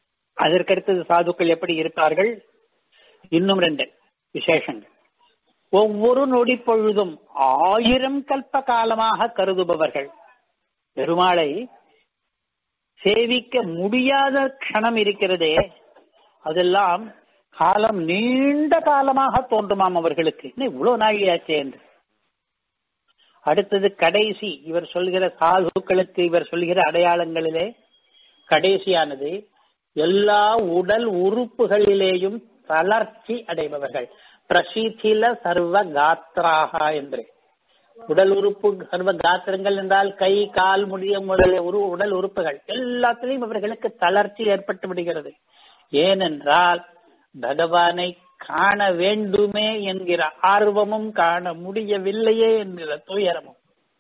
அதற்கடுத்தது சாதுக்கள் எப்படி இருப்பார்கள் இன்னும் ரெண்டு விசேஷங்கள் ஒவ்வொரு நொடி பொழுதும் ஆயிரம் கல்ப காலமாக கருதுபவர்கள் பெருமாளை சேவிக்க முடியாத க்ஷணம் இருக்கிறதே அதெல்லாம் காலம் நீண்ட காலமாக தோன்றுமாம் அவர்களுக்கு என்ன இவ்வளவு நாழியாச்சே என்று அடுத்தது கடைசி இவர் சொல்கிற சாதுக்களுக்கு இவர் சொல்கிற அடையாளங்களிலே கடைசியானது எல்லா உடல் உறுப்புகளிலேயும் தளர்ச்சி அடைபவர்கள் பிரசித்தில சர்வ காத்ராக என்று உடல் உறுப்பு சர்வ காத்திரங்கள் என்றால் கை கால் முடிய முதலிய ஒரு உடல் உறுப்புகள் எல்லாத்திலையும் இவர்களுக்கு தளர்ச்சி ஏற்பட்டு விடுகிறது ஏனென்றால் பகவானை காண வேண்டுமே என்கிற ஆர்வமும் காண முடியவில்லையே என்கிற துயரமும்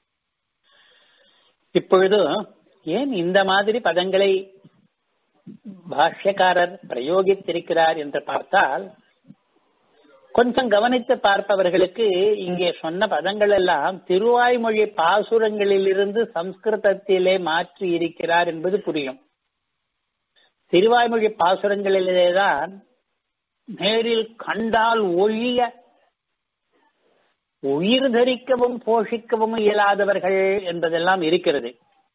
இப்பொழுது ஏன் இந்த மாதிரி பதங்களை பாஷ்யக்காரர் பிரயோகித்திருக்கிறார் என்று பார்த்தால் கொஞ்சம் கவனித்து பார்ப்பவர்களுக்கு இங்கே சொன்ன பதங்கள் எல்லாம் திருவாய்மொழி பாசுரங்களிலிருந்து சம்ஸ்கிருதத்திலே மாற்றி இருக்கிறார் என்பது புரியும் திருவாய்மொழி பாசுரங்களிலேதான் நேரில் கண்டால் ஒழிய உயிர் தரிக்கவும் போஷிக்கவும் இயலாதவர்கள் என்பதெல்லாம் இருக்கிறது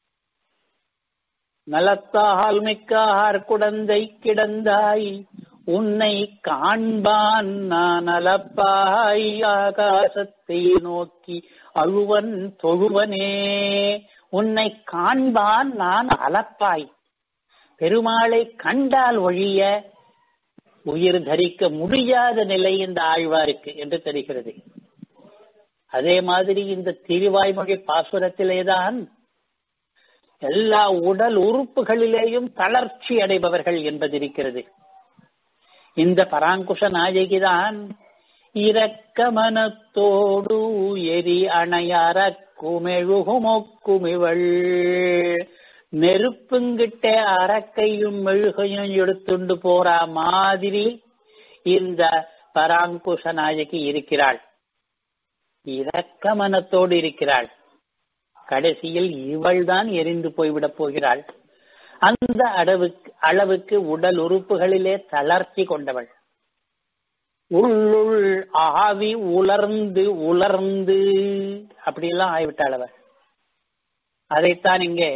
நலத்தால் மிக்கார் குடந்தை கிடந்தாய் உன்னை காண்பான் நான் அலப்பாய் ஆகாசத்தை நோக்கி அழுவன் தொழுவனே உன்னை காண்பான் நான் அலப்பாய் பெருமாளை கண்டால் ஒழிய உயிர் தரிக்க முடியாத நிலை இந்த ஆழ்வாருக்கு என்று தெரிகிறது அதே மாதிரி இந்த திருவாய்மொழி பாசுரத்திலேதான் எல்லா உடல் உறுப்புகளிலேயும் தளர்ச்சி அடைபவர்கள் என்பது இருக்கிறது இந்த பராங்குஷ நாயகிதான் இரக்கமனத்தோடு எரி அணையார குமெழுகுமொக்குமிவள் நெருப்புங்கிட்ட அரக்கையும் மெழுகையும் எடுத்துண்டு போற மாதிரி இந்த பராங்குஷ நாயகி இருக்கிறாள் இரக்கமனத்தோடு இருக்கிறாள் கடைசியில் இவள்தான் எரிந்து போய்விடப் போகிறாள் அந்த அளவுக்கு அளவுக்கு உடல் உறுப்புகளிலே தளர்ச்சி கொண்டவள் உள்ளுள் ஆவி உலர்ந்து உலர்ந்து அப்படியெல்லாம் ஆய்விட்டாள் அவள் அதைத்தான் இங்கே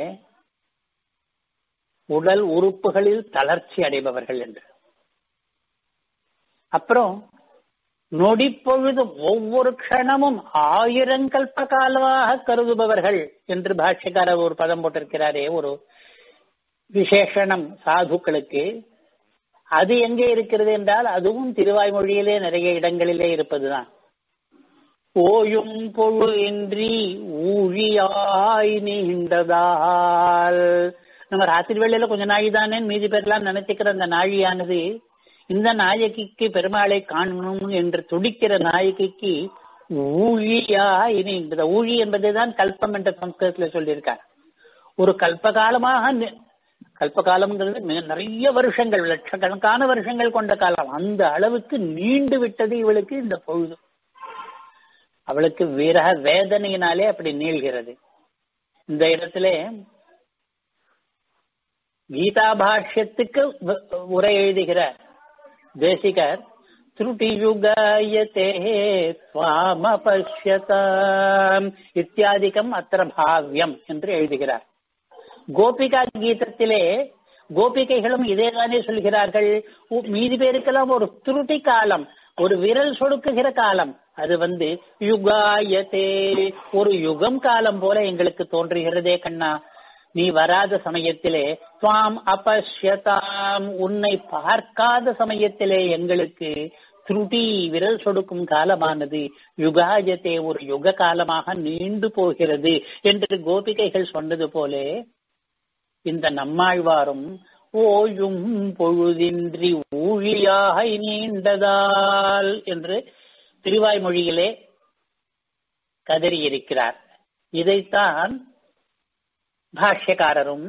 உடல் உறுப்புகளில் தளர்ச்சி அடைபவர்கள் என்று அப்புறம் நொடி பொழுதும் ஒவ்வொரு க்ஷணமும் ஆயிரங்கல்ப காலமாக கருதுபவர்கள் என்று பாஷ்யக்காரர் ஒரு பதம் போட்டிருக்கிறாரே ஒரு விசேஷணம் சாதுக்களுக்கு அது எங்கே இருக்கிறது என்றால் அதுவும் திருவாய்மொழியிலே நிறைய இடங்களிலே இருப்பதுதான் ஓயும் பொழுன்றி ஊழியாய் நீண்டதால் நம்ம ராத்திரி வேளையில கொஞ்ச நாழி தானே மீதி பேர்லாம் நினைச்சுக்கிற அந்த நாழியானது இந்த நாயகிக்கு பெருமாளை காணணும் என்று துடிக்கிற நாயகிக்கு ஊழியாய் நீண்டதா ஊழி என்பதுதான் கல்பம் என்ற சம்ஸ்கிருதத்துல சொல்லியிருக்கார் ஒரு கல்பகாலமாக கல்பகாலம்ங்கிறது மிக நிறைய வருஷங்கள் லட்சக்கணக்கான வருஷங்கள் கொண்ட காலம் அந்த அளவுக்கு நீண்டு விட்டது இவளுக்கு இந்த பொழுது அவளுக்கு விரக வேதனையினாலே அப்படி நீள்கிறது இந்த இடத்துல கீதா பாஷ்யத்துக்கு உரை எழுதுகிற தேசிகர் त्रुटियुगायते त्वामपश्यताम् இத்தியாதிகம் அத்திர பாவ்யம் என்று எழுதுகிறார் கோபிகா கீதத்திலே கோபிகைகளும் இதேதானே சொல்கிறார்கள் மீதி பேருக்கெல்லாம் ஒரு துருட்டி காலம் ஒரு விரல் சொடுக்குகிற காலம் அது வந்து யுகாயத்தே ஒரு யுகம் காலம் போல எங்களுக்கு தோன்றுகிறதே கண்ணா நீ வராத சமயத்திலே துவாம் அபஷ்யதாம் உன்னை பார்க்காத சமயத்திலே எங்களுக்கு திருட்டி விரல் சொடுக்கும் காலமானது யுகாயத்தே ஒரு யுக காலமாக நீண்டு போகிறது என்று கோபிகைகள் சொன்னது போலே இந்த நம்மாழ்வாரும் ஓயும் பொழுதின்றி ஊழியாக நீண்டதால் என்று திருவாய்மொழியிலே கதறியிருக்கிறார் இதைத்தான் பாஷ்யக்காரரும்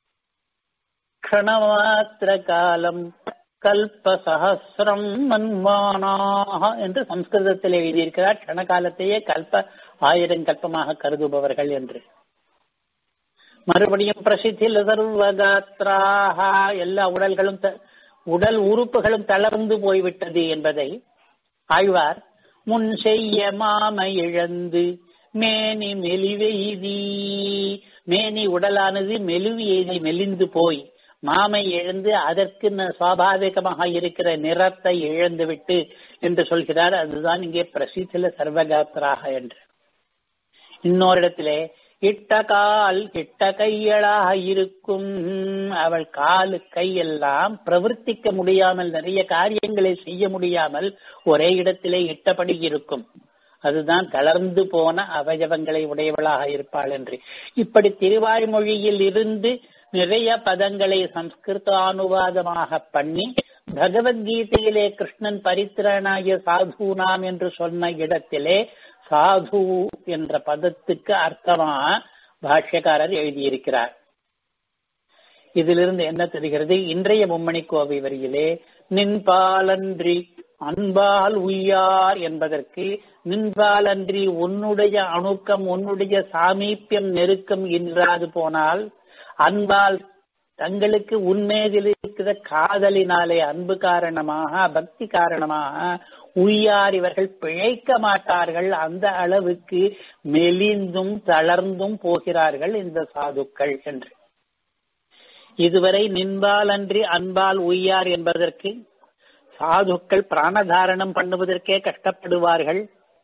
க்ஷணமாத்திர காலம் கல்பசஹசிரம் மன்மானாக என்று சம்ஸ்கிருதத்தில் எழுதியிருக்கிறார் க்ஷண காலத்தையே கல்ப ஆயிரம் கல்பமாக கருதுபவர்கள் என்று மறுபடியும் பிரசித்தியில் சர்வகாத்ராக எல்லா உடல்களும் உடல் உறுப்புகளும் தளர்ந்து போய்விட்டது என்பதை ஆழ்வார் முன் செய்ய மாம இழந்து மேனி மெலிவெய்தி மேனி உடலானது மெலிவு எய்தி மெலிந்து போய் மாமை இழந்து அதற்கு சுவாபாவிகமாக இருக்கிற நிறத்தை இழந்துவிட்டு என்று சொல்கிறார் அதுதான் இங்கே பிரசித்தில சர்வகாத்திராக என்று இன்னொரு இடத்திலே இட்ட கால் இட்ட கையளாக இருக்கும் அவள் காலு கையெல்லாம் பிரவர்த்திக்க முடியாமல் நிறைய காரியங்களை செய்ய முடியாமல் ஒரே இடத்திலே இட்டபடி இருக்கும் அதுதான் தளர்ந்து போன அவயவங்களை உடையவளாக இருப்பாள் என்று இப்படி திருவாய்மொழியில் இருந்து நிறைய பதங்களை சம்ஸ்கிருதானுவாதமாக பண்ணி பகவத்கீதையிலே கிருஷ்ணன் பரித்திரனாய சாதுனாம் என்று சொன்ன இடத்திலே சாது என்ற பதத்துக்கு அர்த்தமா பாஷ்யக்காரர் எழுதியிருக்கிறார் இதிலிருந்து என்ன தெரிகிறது இன்றைய மும்மணி கோவை வரியிலே நின்பாலன்றி அன்பால் உய்யார் என்பதற்கு நின்பாலன்றி உன்னுடைய அணுக்கம் உன்னுடைய சாமீப்பியம் நெருக்கம் இன்றாது போனால் அன்பால் தங்களுக்கு உண்மையில் இருக்கிற காதலினாலே அன்பு காரணமாக பக்தி காரணமாக உய்யார் இவர்கள் பிழைக்க மாட்டார்கள் அந்த அளவுக்கு மெலிந்தும் தளர்ந்தும் போகிறார்கள் இந்த சாதுக்கள் என்று இதுவரை நின்பால் அன்றி அன்பால் உய்யார் என்பதற்கு சாதுக்கள் பிராணதாரணம் பண்ணுவதற்கே கஷ்டப்படுவார்கள்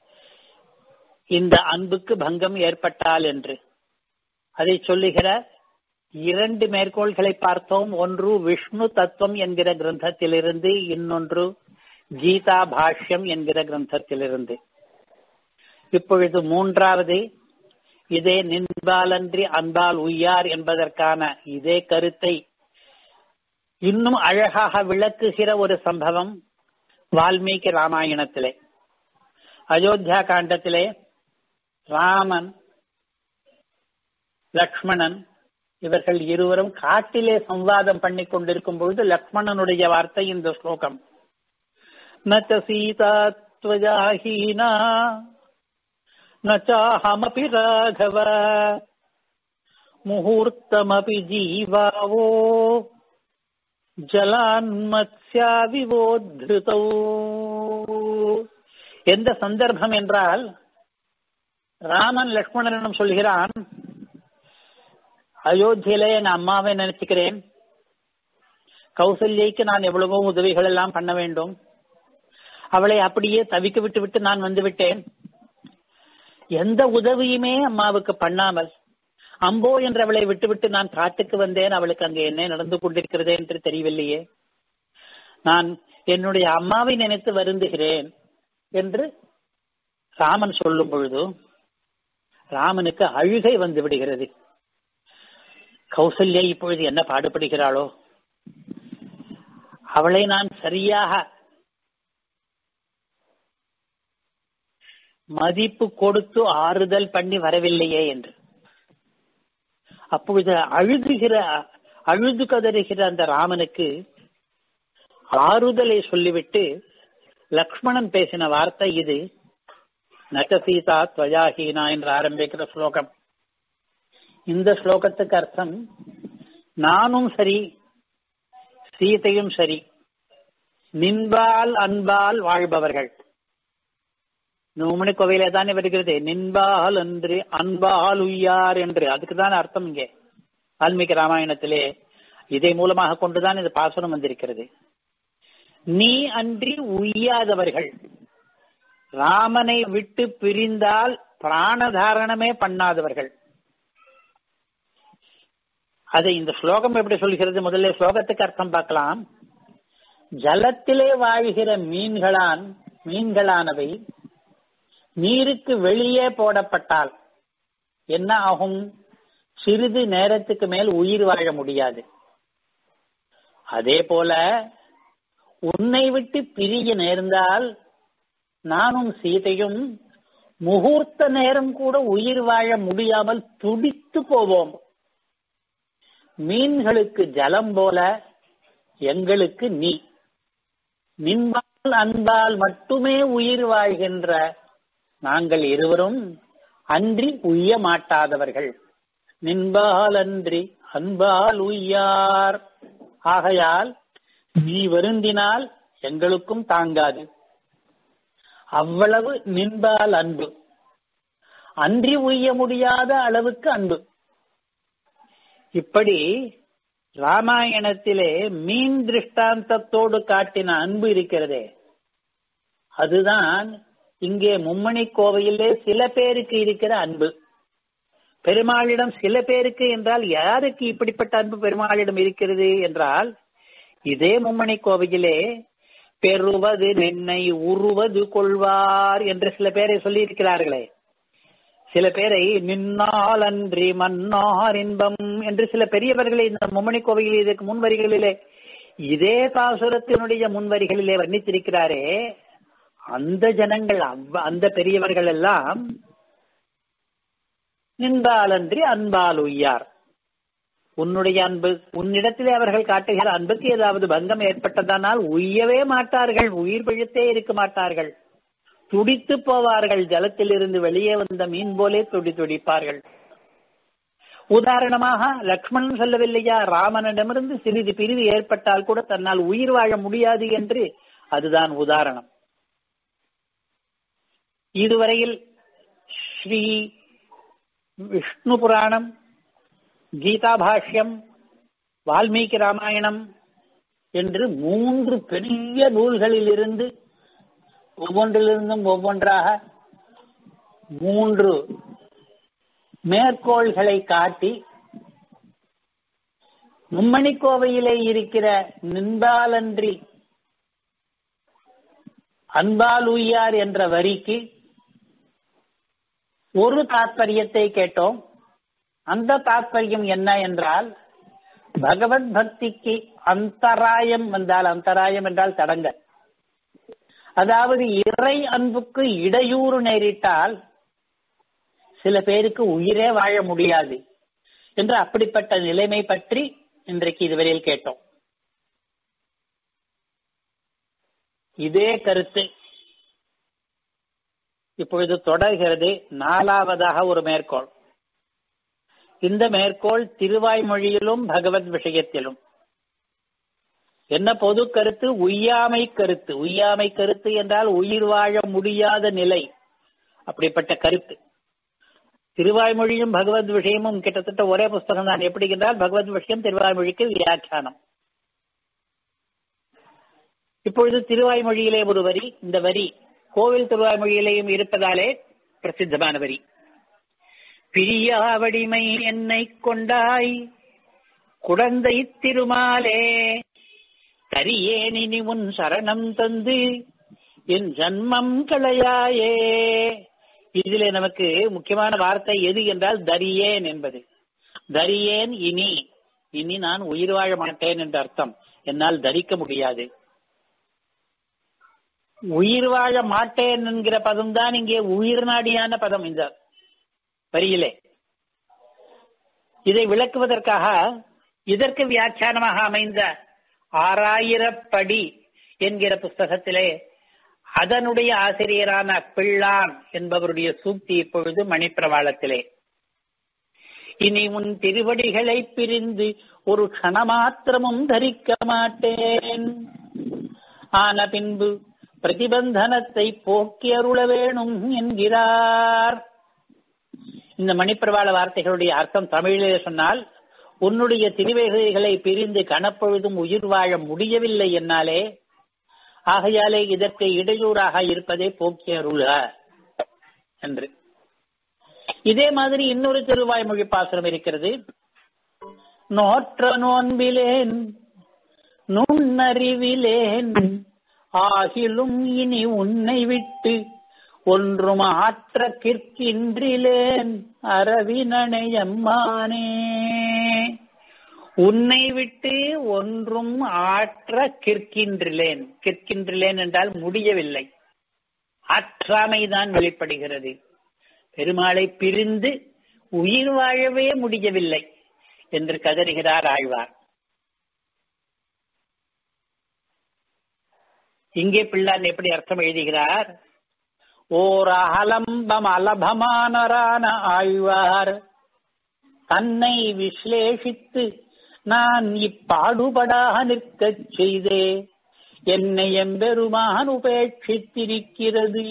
இந்த அன்புக்கு பங்கம் ஏற்பட்டால் என்று அதை சொல்லுகிற இரண்டு மேற்கோள்களை பார்த்தோம் ஒன்று விஷ்ணு தத்துவம் என்கிற கிரந்தத்திலிருந்து இன்னொன்று கீதா பாஷ்யம் என்கிற கிரந்தத்திலிருந்து இப்பொழுது மூன்றாவது இதே நின்பாலன்றி அன்பால் உய்யார் என்பதற்கான இதே கருத்தை இன்னும் அழகாக விளக்குகிற ஒரு சம்பவம் வால்மீகி ராமாயணத்திலே அயோத்தியா காண்டத்திலே ராமன் லக்ஷ்மணன் இவர்கள் இருவரும் காட்டிலே சம்வாதம் பண்ணி கொண்டிருக்கும் பொழுது லக்ஷ்மணனுடைய வார்த்தை இந்த ஸ்லோகம் நச்ச சீதா त्वजाहीना न चाहमपि राघव मुहूर्तमपि जीवावो ஜலான்மத்யாவிவோத்ருதௌ எந்த சந்தர்ப்பம் என்றால் ராமன் லக்ஷ்மணனிடம் சொல்கிறான் அயோத்தியிலே என் அம்மாவை நினைச்சுக்கிறேன் கௌசல்யைக்கு நான் எவ்வளவோ உதவிகள் எல்லாம் பண்ண வேண்டும் அவளை அப்படியே தவிக்க விட்டு விட்டு நான் வந்து விட்டேன் எந்த உதவியுமே அம்மாவுக்கு பண்ணாமல் அம்போ என்றவளை விட்டுவிட்டு நான் காட்டுக்கு வந்தேன் அவளுக்கு அங்கே என்ன நடந்து கொண்டிருக்கிறது என்று தெரியவில்லையே நான் என்னுடைய அம்மாவை நினைத்து வருந்துகிறேன் என்று ராமன் சொல்லும் பொழுது ராமனுக்கு அழுகை வந்து விடுகிறது கௌசல்யா இப்பொழுது என்ன பாடுபடுகிறாளோ அவளை நான் சரியாக மதிப்பு கொடுத்து ஆறுதல் பண்ணி வரவில்லையே என்று அப்பொழுது அழுதுகிற அழுது கதறுகிற அந்த ராமனுக்கு ஆறுதலை சொல்லிவிட்டு லக்ஷ்மணன் பேசின வார்த்தை இது நகசீதா துவஜாஹீனா என்று ஆரம்பிக்கிற ஸ்லோகம் இந்த ஸ்லோகத்துக்கு அர்த்தம் நானும் சரி சீதையும் சரி நின்பால் அன்பால் வாழ்பவர்கள் நூமணி கோவிலே தானே வருகிறது நின்பால் என்று அன்பால் உய்யார் என்று அதுக்கு தான் அர்த்தம் இங்கே வால்மீகி ராமாயணத்திலே இதை மூலமாக கொண்டுதான் இந்த பாசனம் வந்திருக்கிறது நீ அன்றி உய்யாதவர்கள் ராமனை விட்டு பிரிந்தால் பிராணதாரணமே பண்ணாதவர்கள் அதை இந்த ஸ்லோகம் எப்படி சொல்கிறது முதல்ல ஸ்லோகத்துக்கு அர்த்தம் பார்க்கலாம் ஜலத்திலே வாழ்கிற மீன்களான் மீன்களானவை நீருக்கு வெளியே போடப்பட்டால் என்ன ஆகும் சிறிது நேரத்துக்கு மேல் உயிர் வாழ முடியாது அதே போல உன்னை விட்டு பிரிய நேர்ந்தால் நானும் சீதையும் முகூர்த்த நேரம் கூட உயிர் வாழ முடியாமல் துடித்து போவோம் மீன்களுக்கு ஜலம் போல எங்களுக்கு நீ நின்பால் அன்பால் மட்டுமே உயிர் வாழ்கின்ற நாங்கள் இருவரும் அன்றி உய்ய மாட்டாதவர்கள் நின்பால் அன்றி அன்பால் உய்யார் ஆகையால் நீ வருந்தினால் எங்களுக்கும் தாங்காது அவ்வளவு நின்பால் அன்பு அன்றி உய்ய முடியாத அளவுக்கு அன்பு இப்படி ராமாயணத்திலே மீன் திருஷ்டாந்தத்தோடு காட்டின அன்பு இருக்கிறதே அதுதான் இங்கே மும்மணி கோவையிலே சில பேருக்கு இருக்கிற அன்பு பெருமாளிடம் சில பேருக்கு என்றால் யாருக்கு இப்படிப்பட்ட அன்பு பெருமாளிடம் இருக்கிறது என்றால் இதே மும்மணி கோவையிலே பெறுவது நின்னை உருவது கொள்வார் என்று சில பேரை சொல்லி இருக்கிறார்களே சில பேரை நின்னால் அன்றி மன்னார் இன்பம் என்று சில பெரியவர்களை இந்த மும்மணி கோவையில் இதற்கு முன்வரிகளிலே இதே பாசுரத்தினுடைய முன்வரிகளிலே வர்ணித்திருக்கிறாரே அந்த ஜனங்கள் அந்த பெரியவர்கள் எல்லாம் நின்பாலன்றி அன்பால் உய்யார் உன்னுடைய அன்பு உன்னிடத்திலே அவர்கள் காட்டுகிற அன்புக்கு ஏதாவது பங்கம் ஏற்பட்டதானால் உய்யவே மாட்டார்கள் உயிர் பிழைத்தே இருக்க மாட்டார்கள் துடித்து போவார்கள் ஜலத்திலிருந்து வெளியே வந்த மீன் போலே துடி துடிப்பார்கள் உதாரணமாக லக்ஷ்மணன் சொல்லவில்லையா ராமனிடமிருந்து சிறிது பிரிவு ஏற்பட்டால் கூட தன்னால் உயிர் வாழ முடியாது என்று அதுதான் உதாரணம் இதுவரையில் ஸ்ரீ விஷ்ணு புராணம் கீதா பாஷ்யம் வால்மீகி ராமாயணம் என்று மூன்று பெரிய நூல்களில் இருந்து ஒவ்வொன்றிலிருந்தும் ஒவ்வொன்றாக மூன்று மேற்கோள்களை காட்டி மும்மணி கோவையிலே இருக்கிற நின்பாலன்றி அன்பால் உய்யார் என்ற வரிக்கு ஒரு தாத்பரியத்தை கேட்டோம் அந்த தாத்பரியம் என்ன என்றால் பகவத் பக்திக்கு அந்தராயம் வந்தால் அந்தராயம் என்றால் தடங்க அதாவது இறை அன்புக்கு இடையூறு நேரிட்டால் சில பேருக்கு உயிரே வாழ முடியாது என்று அப்படிப்பட்ட நிலைமை பற்றி இன்றைக்கு இதுவரையில் கேட்டோம் இதே கருத்து இப்பொழுது தொடர்கிறது நாலாவதாக ஒரு மேற்கோள் இந்த மேற்கோள் திருவாய்மொழியிலும் பகவத் விஷயத்திலும் என்ன பொது கருத்து உய்யாமை கருத்து உய்யாமை கருத்து என்றால் உயிர் வாழ முடியாத நிலை அப்படிப்பட்ட கருத்து திருவாய்மொழியும் பகவத் விஷயமும் கிட்டத்தட்ட ஒரே புஸ்தகம் தான் எப்படி என்றால் பகவத் விஷயம் திருவாய்மொழிக்கு வியாக்கியானம் இப்பொழுது திருவாய்மொழியிலே ஒரு வரி இந்த வரி கோவில் திருவாய்மொழியிலேயும் இருப்பதாலே பிரசித்தமான வரி பிரியாவடிமை என்னை கொண்டாய் குழந்தை திருமாலே தரியேன் இனி உன் சரணம் தந்து என் ஜன்மம் களையாயே இதிலே நமக்கு முக்கியமான வார்த்தை எது என்றால் தரியேன் என்பது தரியேன் இனி இனி நான் உயிர் வாழ மாட்டேன் என்ற அர்த்தம் என்னால் தரிக்க முடியாது உயிர் வாழ மாட்டேன் என்கிற பதம் தான் இங்கே உயிர் நாடியான பதம் இந்த வரியிலே இதை விளக்குவதற்காக இதற்கு வியாக்கியானமாக அமைந்த ஆறாயிரப்படி என்கிற புஸ்தகத்திலே அதனுடைய ஆசிரியரான பிள்ளான் என்பவருடைய சூக்தி இப்பொழுது மணிப்பிரவாளத்திலே இனி உன் திருவடிகளை பிரிந்து ஒரு க்ஷணமாத்திரமும் தரிக்க மாட்டேன் ஆன பின்பு பிரதிபந்தனத்தை போக்கி அருள வேணும் என்கிறார் இந்த மணிப்பிரவாள வார்த்தைகளுடைய அர்த்தம் தமிழிலே சொன்னால் உன்னுடைய திருவேகைகளை பிரிந்து கனப்பொழுதும் உயிர் வாழ முடியவில்லை என்னாலே ஆகையாலே இதற்கு இடையூறாக இருப்பதே போக்கி அருள என்று இதே மாதிரி இன்னொரு திருவாய்மொழி பாசுரம் இருக்கிறது நோற்ற நோன்பிலேன் நுண்ணறிவிலேன் ஆகிலும் இனி உன்னை விட்டு ஒன்றும் ஆற்ற கிற்கின்றிலேன் அரவினனையம்மானே உன்னை விட்டு ஒன்றும் ஆற்ற கிற்கின்றிலேன் கிற்கின்றிலேன் என்றால் முடியவில்லை ஆற்றாமைதான் வெளிப்படுகிறது பெருமாளை பிரிந்து உயிர் வாழவே முடியவில்லை என்று கதறுகிறார் ஆழ்வார் இங்கே பிள்ளான் எப்படி அர்த்தம் எழுதுகிறார் ஓர் அலம்பம் அலபமானரான ஆழ்வார் தன்னை விஸ்லேஷித்து நான் இப்பாடுபடாக நிற்கச் செய்தே என்னை எம்பெருமான் உபேட்சித்திருக்கிறது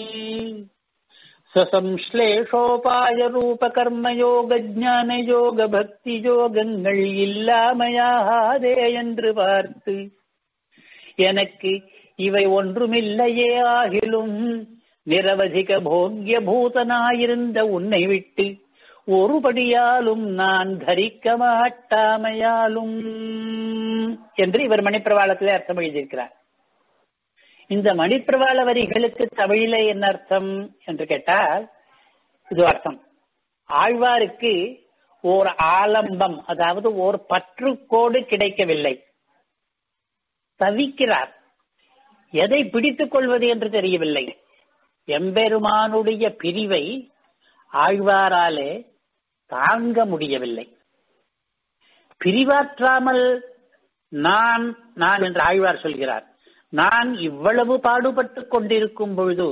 சசம்ஸ்லேஷோபாய ரூப கர்மயோக ஞான யோக பக்தி யோகங்கள் இல்லாமையாதே என்று பார்த்து எனக்கு இவை ஒன்றுமில்லையே ஆகிலும் நிரவதிக போக்கிய பூதனாயிருந்த உன்னை விட்டு ஒருபடியாலும் நான் தரிக்க மாட்டாமையாலும் என்று இவர் மணிப்பிரவாளத்திலே அர்த்தம் எழுதியிருக்கிறார் இந்த மணிப்பிரவாள வரிகளுக்கு தமிழிலே என்ன அர்த்தம் என்று கேட்டால் இது அர்த்தம் ஆழ்வாருக்கு ஓர் ஆலம்பம் அதாவது ஓர் பற்றுக்கோடு கிடைக்கவில்லை தவிக்கிறார் எதை பிடித்துக் கொள்வது என்று தெரியவில்லை எம்பெருமானுடைய பிரிவை ஆழ்வாராலே தாங்க முடியவில்லை பிரிவாற்றாமல் நான் நான் என்று ஆழ்வார் சொல்கிறார் நான் இவ்வளவு பாடுபட்டுக் கொண்டிருக்கும் பொழுது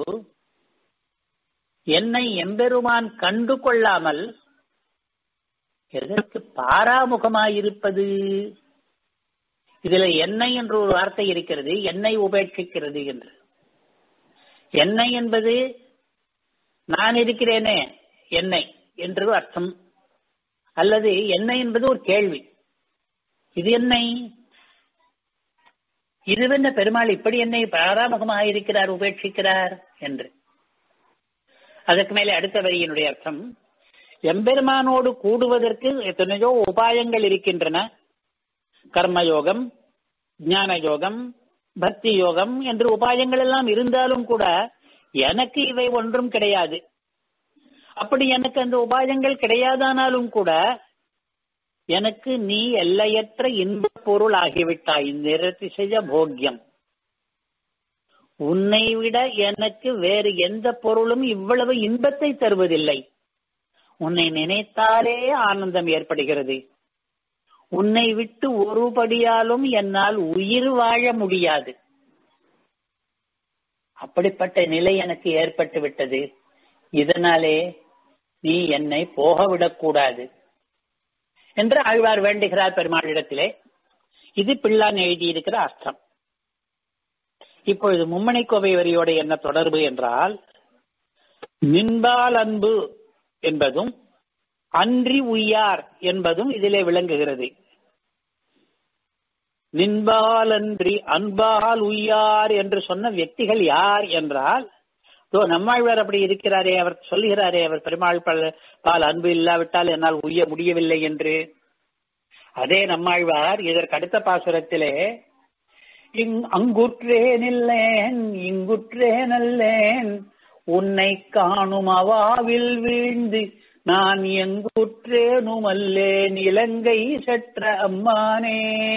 என்னை எம்பெருமான் கண்டு கொள்ளாமல் எதற்கு பாராமுகமாயிருப்பது இதுல என்னை என்று ஒரு வார்த்தை இருக்கிறது என்னை உபேட்சிக்கிறது என்று என்னை என்பது நான் இருக்கிறேனே என்னை என்று அர்த்தம் அல்லது என்ன என்பது ஒரு கேள்வி இது என்னை இதுவென்ன பெருமாள் இப்படி என்னை பாராமுகமாக இருக்கிறார் உபேட்சிக்கிறார் என்று அதற்கு மேலே அடுத்த வரியினுடைய அர்த்தம் எம்பெருமானோடு கூடுவதற்கு எத்தனையோ உபாயங்கள் இருக்கின்றன கர்மயோகம் ஞான யோகம் பக்தி யோகம் என்று உபாயங்கள் எல்லாம் இருந்தாலும் கூட எனக்கு இவை ஒன்றும் கிடையாது அப்படி எனக்கு அந்த உபாயங்கள் கிடையாதானாலும் கூட எனக்கு நீ எல்லையற்ற இன்ப பொருள் ஆகிவிட்டாய் நிரதிசய போக்கியம் உன்னை விட எனக்கு வேறு எந்த பொருளும் இவ்வளவு இன்பத்தை தருவதில்லை உன்னை நினைத்தாலே ஆனந்தம் ஏற்படுகிறது உன்னை விட்டு ஒருபடியாலும் என்னால் உயிர் வாழ முடியாது அப்படிப்பட்ட நிலை எனக்கு ஏற்பட்டு விட்டது இதனாலே நீ என்னை போக விடக்கூடாது என்று ஆழ்வார் வேண்டுகிறார் பெருமாளிடத்திலே இது பிள்ளான் எழுதியிருக்கிற அர்த்தம் இப்பொழுது மும்மணி கோவை வரியோட என்ன தொடர்பு என்றால் மின்பால் அன்பு என்பதும் அன்றி உய்யார் என்பதும் இதிலே விளங்குகிறது நின்பாலன்றி அன்பால் உய்யார் என்று சொன்ன వ్యక్తిகள் யார் என்றால் இதோ நம்மாழ்வார் அப்படி இருக்கிறாரே அவர் சொல்லுகிறாரே அவர் பெருமாள் பால் அன்பு இல்லாவிட்டால் என்னால் உய்ய முடியவில்லை என்று அதே நம்மாழ்வார் இதற்கு அடுத்த பாசுரத்திலே அங்குற்றேன் இல்லேன் இங்குற்றேன் அல்லேன் உன்னை காணும் அவாவில் வீழ்ந்து நான் எங்குற்றேனும் அல்லேன் இலங்கை சற்ற அம்மானே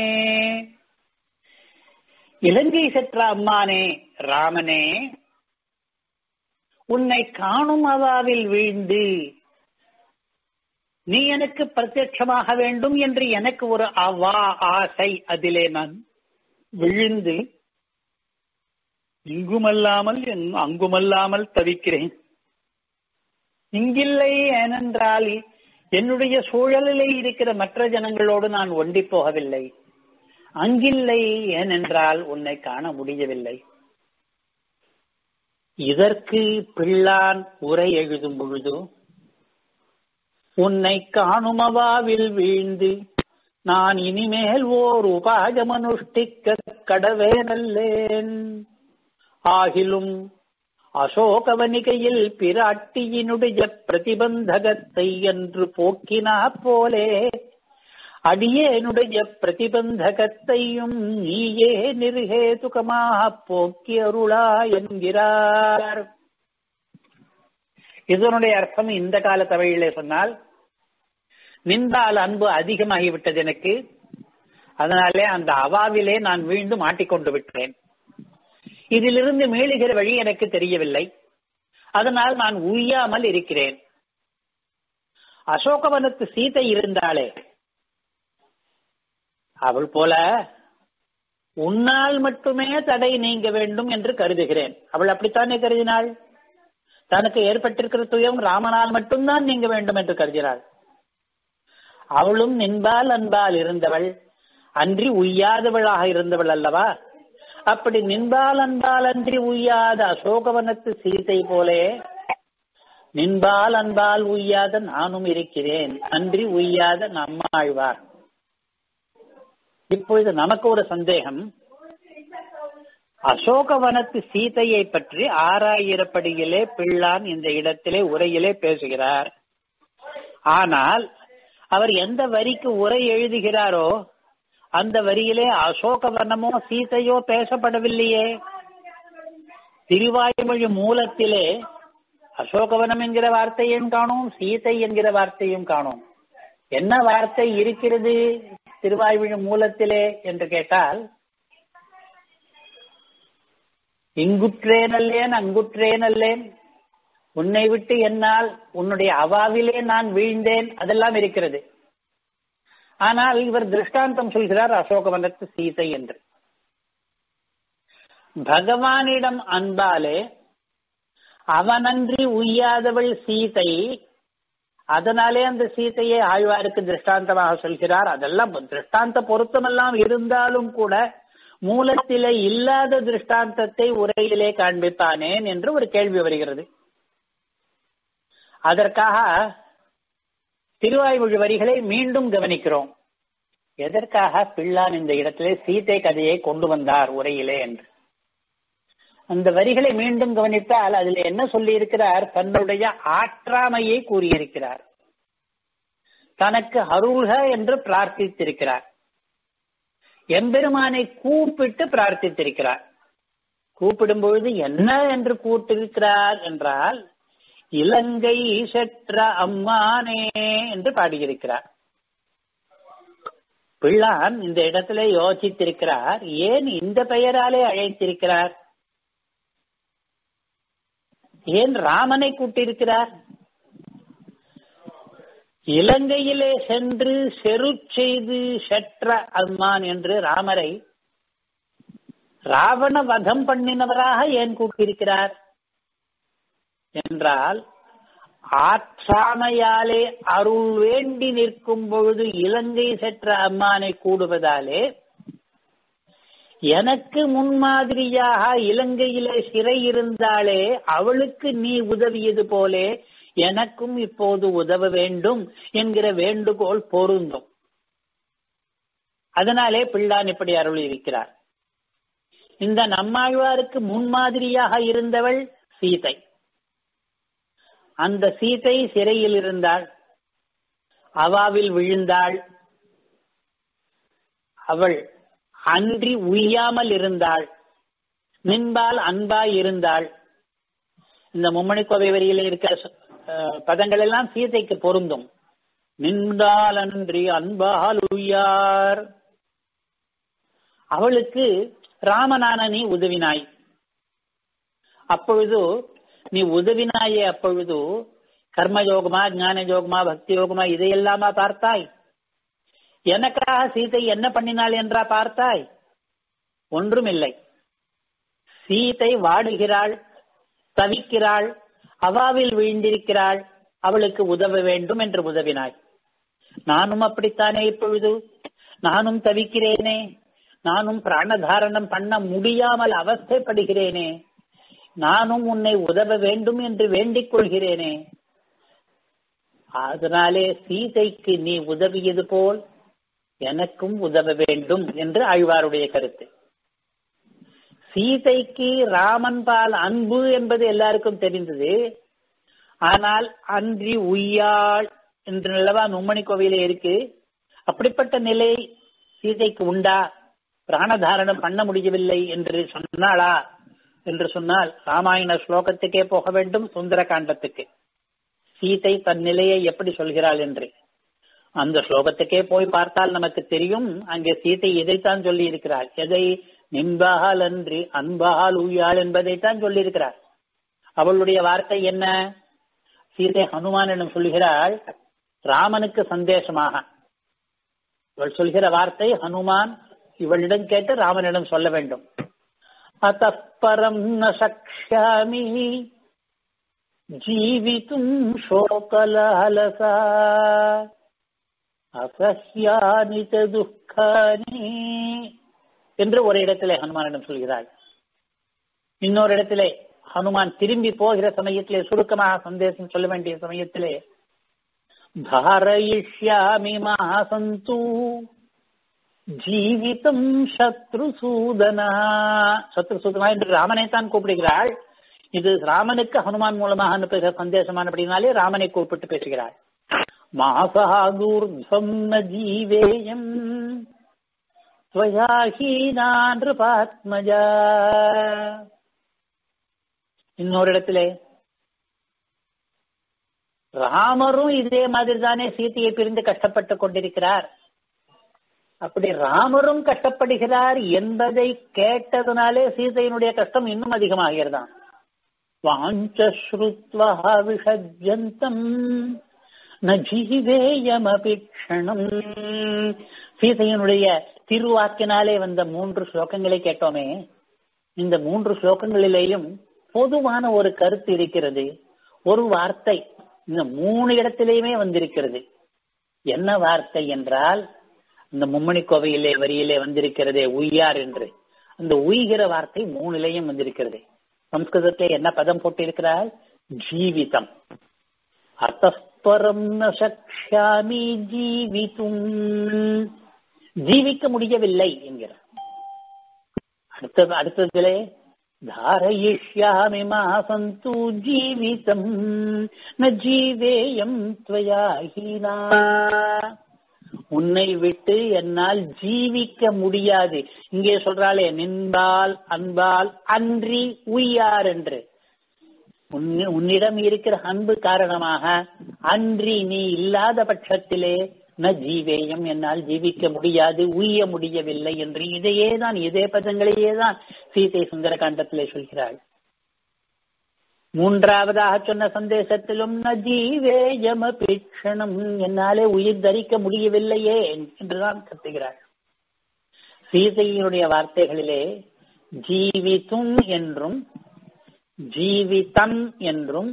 இலங்கை சற்ற அம்மானே ராமனே உன்னை காணும் அவாவில் வீழ்ந்து நீ எனக்கு பிரத்யட்சமாக வேண்டும் என்று எனக்கு ஒரு அவா ஆசை அதிலே நான் விழுந்து இங்குமல்லாமல் அங்குமல்லாமல் தவிக்கிறேன் இங்கில்லை ஏனென்றால் என்னுடைய சூழலிலே இருக்கிற மற்ற ஜனங்களோடு நான் ஒண்டி போகவில்லை அங்கில்லை ஏனென்றால் உன்னை காண முடியவில்லை இதற்கு பிள்ளான் உரை எழுதும் பொழுது உன்னை காணுமவாவில் வீழ்ந்து நான் இனிமேல் ஓர் உபாயமனுஷ்டிக்க கடவேனல்லேன் ஆகிலும் அசோகவனிகையில் பிராட்டியினுடைய பிரதிபந்தகத்தை என்று போக்கினா போலே அடியேனுடைய பிரதிபந்தகத்தையும் நீயே நிர்ஹேதுகமாக போக்கி அருளா என்கிறார் இதனுடைய அர்த்தம் இந்த கால தமிழிலே சொன்னால் நின்றால் அன்பு அதிகமாகிவிட்டது எனக்கு அதனாலே அந்த அவாவிலே நான் வீழ்ந்து மாட்டிக்கொண்டு விட்டேன் இதிலிருந்து மீளுகிற வழி எனக்கு தெரியவில்லை அதனால் நான் உய்யாமல் இருக்கிறேன் அசோகவனத்து சீதை இருந்தாளே அவள் போல உன்னால் மட்டுமே தடை நீங்க வேண்டும் என்று கருதுகிறேன் அவள் அப்படித்தானே கருதினாள் தனக்கு ஏற்பட்டிருக்கிற துயம் ராமனால் மட்டும்தான் நீங்க வேண்டும் என்று கருதினாள் அவளும் நின்பால் அன்பால் இருந்தவள் அன்றி உய்யாதவளாக இருந்தவள் அல்லவா அப்படி நின்பால் அன்பால் அன்றி உய்யாத அசோகவனத்து சீதை போலே நின்பால் அன்பால் உய்யாத நானும் இருக்கிறேன் அன்றி உய்யாத நம்மாழ்வார் இப்பொழுது நமக்கு ஒரு சந்தேகம் அசோகவனத்து சீதையை பற்றி ஆறாயிரப்படியிலே பிள்ளான் இந்த இடத்திலே உரையிலே பேசுகிறார் ஆனால் அவர் எந்த வரிக்கு உரை எழுதுகிறாரோ அந்த வரியிலே அசோகவனமோ சீதையோ பேசப்படவில்லையே திருவாய்மொழி மூலத்திலே அசோகவனம் என்கிற வார்த்தையும் காணும் சீதை என்கிற வார்த்தையும் காணும் என்ன வார்த்தை இருக்கிறது திருவாய்மொழி மூலத்திலே என்று கேட்டால் இங்குற்றேன் அல்லேன் அங்குற்றேன் அல்லேன் உன்னை விட்டு என்னால் உன்னுடைய அவாவிலே நான் வீழ்ந்தேன் அதெல்லாம் இருக்கிறது ஆனால் இவர் திருஷ்டாந்தம் சொல்கிறார் அசோகவனத்து சீதை என்று பகவானிடம் அன்பாலே அவனன்றி உய்யாதவள் சீதை அதனாலே அந்த சீதையை ஆழ்வாருக்கு திருஷ்டாந்தமாக சொல்கிறார் அதெல்லாம் திருஷ்டாந்த பொருத்தமெல்லாம் இருந்தாலும் கூட மூலத்திலே இல்லாத திருஷ்டாந்தத்தை உரையிலே காண்பிப்பானேன் என்று ஒரு கேள்வி வருகிறது அதற்காக திருவாய்மொழி வரிகளை மீண்டும் கவனிக்கிறோம் எதற்காக பிள்ளான் இந்த இடத்திலே சீதை கதையை கொண்டு வந்தார் உரையிலே என்று அந்த வரிகளை மீண்டும் கவனித்தால் அதில் என்ன சொல்லி இருக்கிறார் தன்னுடைய ஆற்றாமையை கூறியிருக்கிறார் தனக்கு அருள்க என்று பிரார்த்தித்திருக்கிறார் எம்பெருமானை கூப்பிட்டு பிரார்த்தித்திருக்கிறார் கூப்பிடும் பொழுது என்ன என்று கூப்பிட்டிருக்கிறார் என்றால் இலங்கை செற்ற அம்மானே என்று பாடியிருக்கிறார் பிள்ளான் இந்த இடத்துல யோசித்திருக்கிறார் ஏன் இந்த பெயராலே அழைத்திருக்கிறார் ஏன் ராமனை கூட்டியிருக்கிறார் இலங்கையிலே சென்று செரு செய்து செற்ற அம்மான் என்று ராமரை ராவண வதம் பண்ணினவராக ஏன் கூட்டியிருக்கிறார் என்றால் ஆற்றாமையாலே அருள் வேண்டி நிற்கும் பொழுது இலங்கை செற்ற அம்மானை கூடுவதாலே எனக்கு முன்மாதிரியாக இலங்கையிலே சிறை இருந்தாலே அவளுக்கு நீ உதவியது போலே எனக்கும் இப்போது உதவ வேண்டும் என்கிற வேண்டுகோள் பொருந்தும் அதனாலே பிள்ளான் இப்படி அருள் இருக்கிறார் இந்த நம்மாழ்வாருக்கு முன்மாதிரியாக இருந்தவள் சீதை அந்த சீதை சிறையில் இருந்தாள் அவாவில் விழுந்தாள் அவள் அன்றி உய்யாமல் இருந்தாள் நின்பால் அன்பாய் இருந்தாள் இந்த மும்மணி கோவை வரியில இருக்கிற பதங்கள் எல்லாம் சீதைக்கு பொருந்தும் நின்றால் அன்றி அன்பால் உய்யார் அவளுக்கு ராமனான நீ உதவினாய் அப்பொழுது நீ உதவினாயே அப்பொழுது கர்மயோகமா ஞான யோகமா பக்தி யோகமா இதையெல்லாமா பார்த்தாய் எனக்காக சீதை என்ன பண்ணினாள் என்றா பார்த்தாய் ஒன்றுமில்லை சீதை வாடுகிறாள் தவிக்கிறாள் அவாவில் வீழ்ந்திருக்கிறாள் அவளுக்கு உதவ வேண்டும் என்று உதவினாய் நானும் அப்படித்தானே இப்பொழுது நானும் தவிக்கிறேனே நானும் பிராணதாரணம் பண்ண முடியாமல் அவஸ்தைப்படுகிறேனே நானும் உன்னை உதவ வேண்டும் என்று வேண்டிக் கொள்கிறேனே அதனாலே சீதைக்கு நீ உதவியது போல் எனக்கும் உதவ வேண்டும் என்று ஆழ்வாருடைய கருத்து சீதைக்கு ராமன் பால் அன்பு என்பது எல்லாருக்கும் தெரிந்தது ஆனால் அன்றி உய்யாள் என்று நிலவா மும்மணி கோவிலே இருக்கு அப்படிப்பட்ட நிலை சீதைக்கு உண்டா பிராணதாரணம் பண்ண முடியவில்லை என்று சொன்னாளா என்று சொன்னால் ராமாயண ஸ்லோகத்துக்கே போக வேண்டும் சுந்தர காண்டத்துக்கு சீதை தன் நிலையை எப்படி சொல்கிறாள் என்று அந்த ஸ்லோகத்துக்கே போய் பார்த்தால் நமக்கு தெரியும் அங்கே சீதை எதைத்தான் சொல்லி இருக்கிறாள் எதை நின்பால் அன்றி அன்பால் உய்யாள் என்பதைத்தான் சொல்லியிருக்கிறார் அவளுடைய வார்த்தை என்ன சீதை ஹனுமானிடம் சொல்கிறாள் ராமனுக்கு சந்தேசமாக இவள் சொல்கிற வார்த்தை ஹனுமான் இவளிடம் கேட்டு ராமனிடம் சொல்ல வேண்டும் அத்தப்பரம் ந சக்ஷாமி ஜீவித்தும் சோகலாலசா அசஹ்யானி துக்கானி என்று ஒரு இடத்திலே ஹனுமானிடம் சொல்கிறாள் இன்னொரு இடத்திலே ஹனுமான் திரும்பி போகிற சமயத்திலே சுருக்கமாக சந்தேசம் சொல்ல வேண்டிய சமயத்திலே தாரயிஷ்யாமி மாசந்து ஜீவிதம் சத்ருசூதனா சத்ருசூதனா என்று ராமனை தான் கூப்பிடுகிறாள் இது ராமனுக்கு ஹனுமான் மூலமாக அனுப்புகிற சந்தேசமானபடினாலே ராமனை கூப்பிட்டு பேசுகிறாள் மாசாதூர்வம் ந ஜீவேயம் பாத்மஜா இன்னொரு இடத்திலே ராமரும் இதே மாதிரி தானே சீதையை பிரிந்து கஷ்டப்பட்டுக் கொண்டிருக்கிறார் அப்படி ராமரும் கஷ்டப்படுகிறார் என்பதை கேட்டதனாலே சீதையினுடைய கஷ்டம் இன்னும் அதிகமாகிறதாம் வாஞ்சஸ்ருத்வா விஷஜந்தம் நஜீவேயமபிக்ஷணம் சீதையனுடைய திருவாக்கினாலே வந்த மூன்று ஸ்லோகங்களை கேட்டோமே இந்த மூன்று ஸ்லோகங்களிலேயும் பொதுவான ஒரு கருத்து இருக்கிறது ஒரு வார்த்தை இந்த மூணு இடத்திலேயுமே வந்திருக்கிறது என்ன வார்த்தை என்றால் இந்த மும்மணி கோவையிலே வரியிலே வந்திருக்கிறதே உய்யார் என்று அந்த உய்கிற வார்த்தை மூணுலேயும் வந்திருக்கிறது சம்ஸ்கிருதத்தை என்ன பதம் போட்டிருக்கிறார் ஜீவிதம் அத்தஸ்பரம் நக்ஷாமி ஜீவித்தும் ஜீவிக்க முடியவில்லை என்கிறார் அடுத்தது அடுத்ததிலே தாரயிஷ்யாமி மாசந்து ஜீவிதம் ந ஜீவேயம் துவயாஹீனா உன்னை விட்டு என்னால் ஜீவிக்க முடியாது இங்கே சொல்றாளே நின்பால் அன்பால் அன்றி உய்யார் என்று உன்னிடம் இருக்கிற அன்பு காரணமாக அன்றி நீ இல்லாத பட்சத்திலே ந ஜீவேயம் என்னால் ஜீவிக்க முடியாது உய்ய முடியவில்லை என்று இதையே தான் இதே பதங்களையே தான் சீதை சுந்தர காண்டத்திலே சொல்கிறாள் மூன்றாவதாக சொன்ன சந்தேசத்திலும் ந ஜீவேயமபேட்சணம் என்னாலே உயிர் தரிக்க முடியவில்லையே என்றுதான் கத்துகிறாள் சீதையினுடைய வார்த்தைகளிலே ஜீவித்தும் என்றும் ஜீவிதம் என்றும்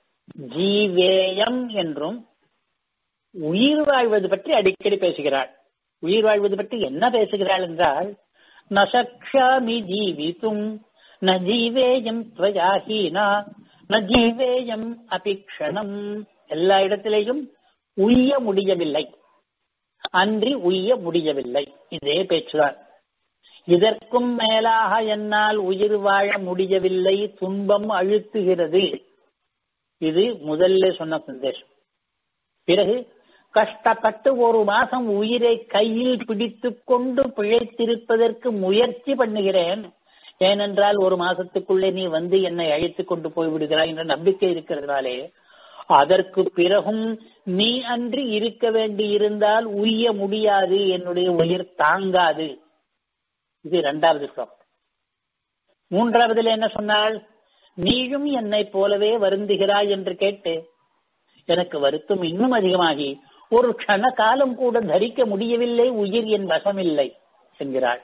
ஜீவேயம் என்றும் உயிர் வாழ்வது பற்றி அடிக்கடி பேசுகிறாள் உயிர் வாழ்வது பற்றி என்ன பேசுகிறாள் என்றால் நசக்ஷாமி ஜீவித்தும் ந ஜீவேயம் துவயாஹீனா ந ஜீவேயம் அபிக்ஷணம் எல்லா இடத்திலேயும் உய்ய முடியவில்லை அன்றி உய்ய முடியவில்லை இதே பேச்சுதான் இதற்கும் மேலாக என்னால் உயிர் வாழ முடியவில்லை துன்பம் அழுத்துகிறது இது முதல்ல சொன்ன சந்தேஷம் பிறகு கஷ்டப்பட்டு ஒரு மாசம் உயிரை கையில் பிடித்து கொண்டு பிழைத்திருப்பதற்கு முயற்சி பண்ணுகிறேன் ஏனென்றால் ஒரு மாசத்துக்குள்ளே நீ வந்து என்னை அழைத்து கொண்டு போய் விடுகிறாய் என்ற நம்பிக்கை இருக்கிறதுனாலே அதற்கு பிறகும் நீ அன்றி இருக்க வேண்டி இருந்தால் உய்ய முடியாது என்னுடைய உயிர் தாங்காது இது இரண்டாவது ஸ்லோகம் மூன்றாவதுல என்ன சொன்னால் நீயும் என்னை போலவே வருந்துகிறாய் என்று கேட்டு எனக்கு வருத்தம் இன்னும் அதிகமாகி ஒரு க்ஷண காலம் கூட தரிக்க முடியவில்லை உயிர் என் வசமில்லை என்கிறாள்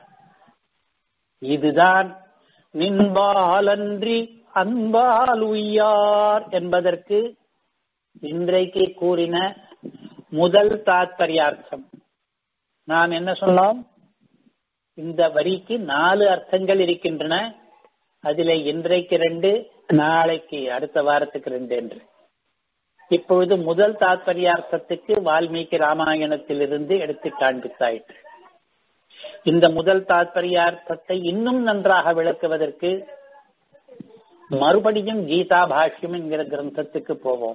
இதுதான் நின்பாலன்றி அன்பால் உய்யார் என்பதற்கு இன்றைக்கு கூறின முதல் தாத்பரியார்த்தம் நாம் என்ன சொன்னோம் இந்த வரிக்கு நாலு அர்த்தங்கள் இருக்கின்றன அதிலே இன்றைக்கு ரெண்டு நாளைக்கு அடுத்த வாரத்துக்கு ரெண்டு என்று இப்பொழுது முதல் தாத்பரியார்த்தத்துக்கு வால்மீகி ராமாயணத்திலிருந்து எடுத்து காண்பித்தாயிற்று இந்த முதல் தாத்பரியார்த்தத்தை இன்னும் நன்றாக விளக்குவதற்கு மறுபடியும் கீதா பாஷ்யம் என்கிற கிரந்தத்துக்கு போவோம்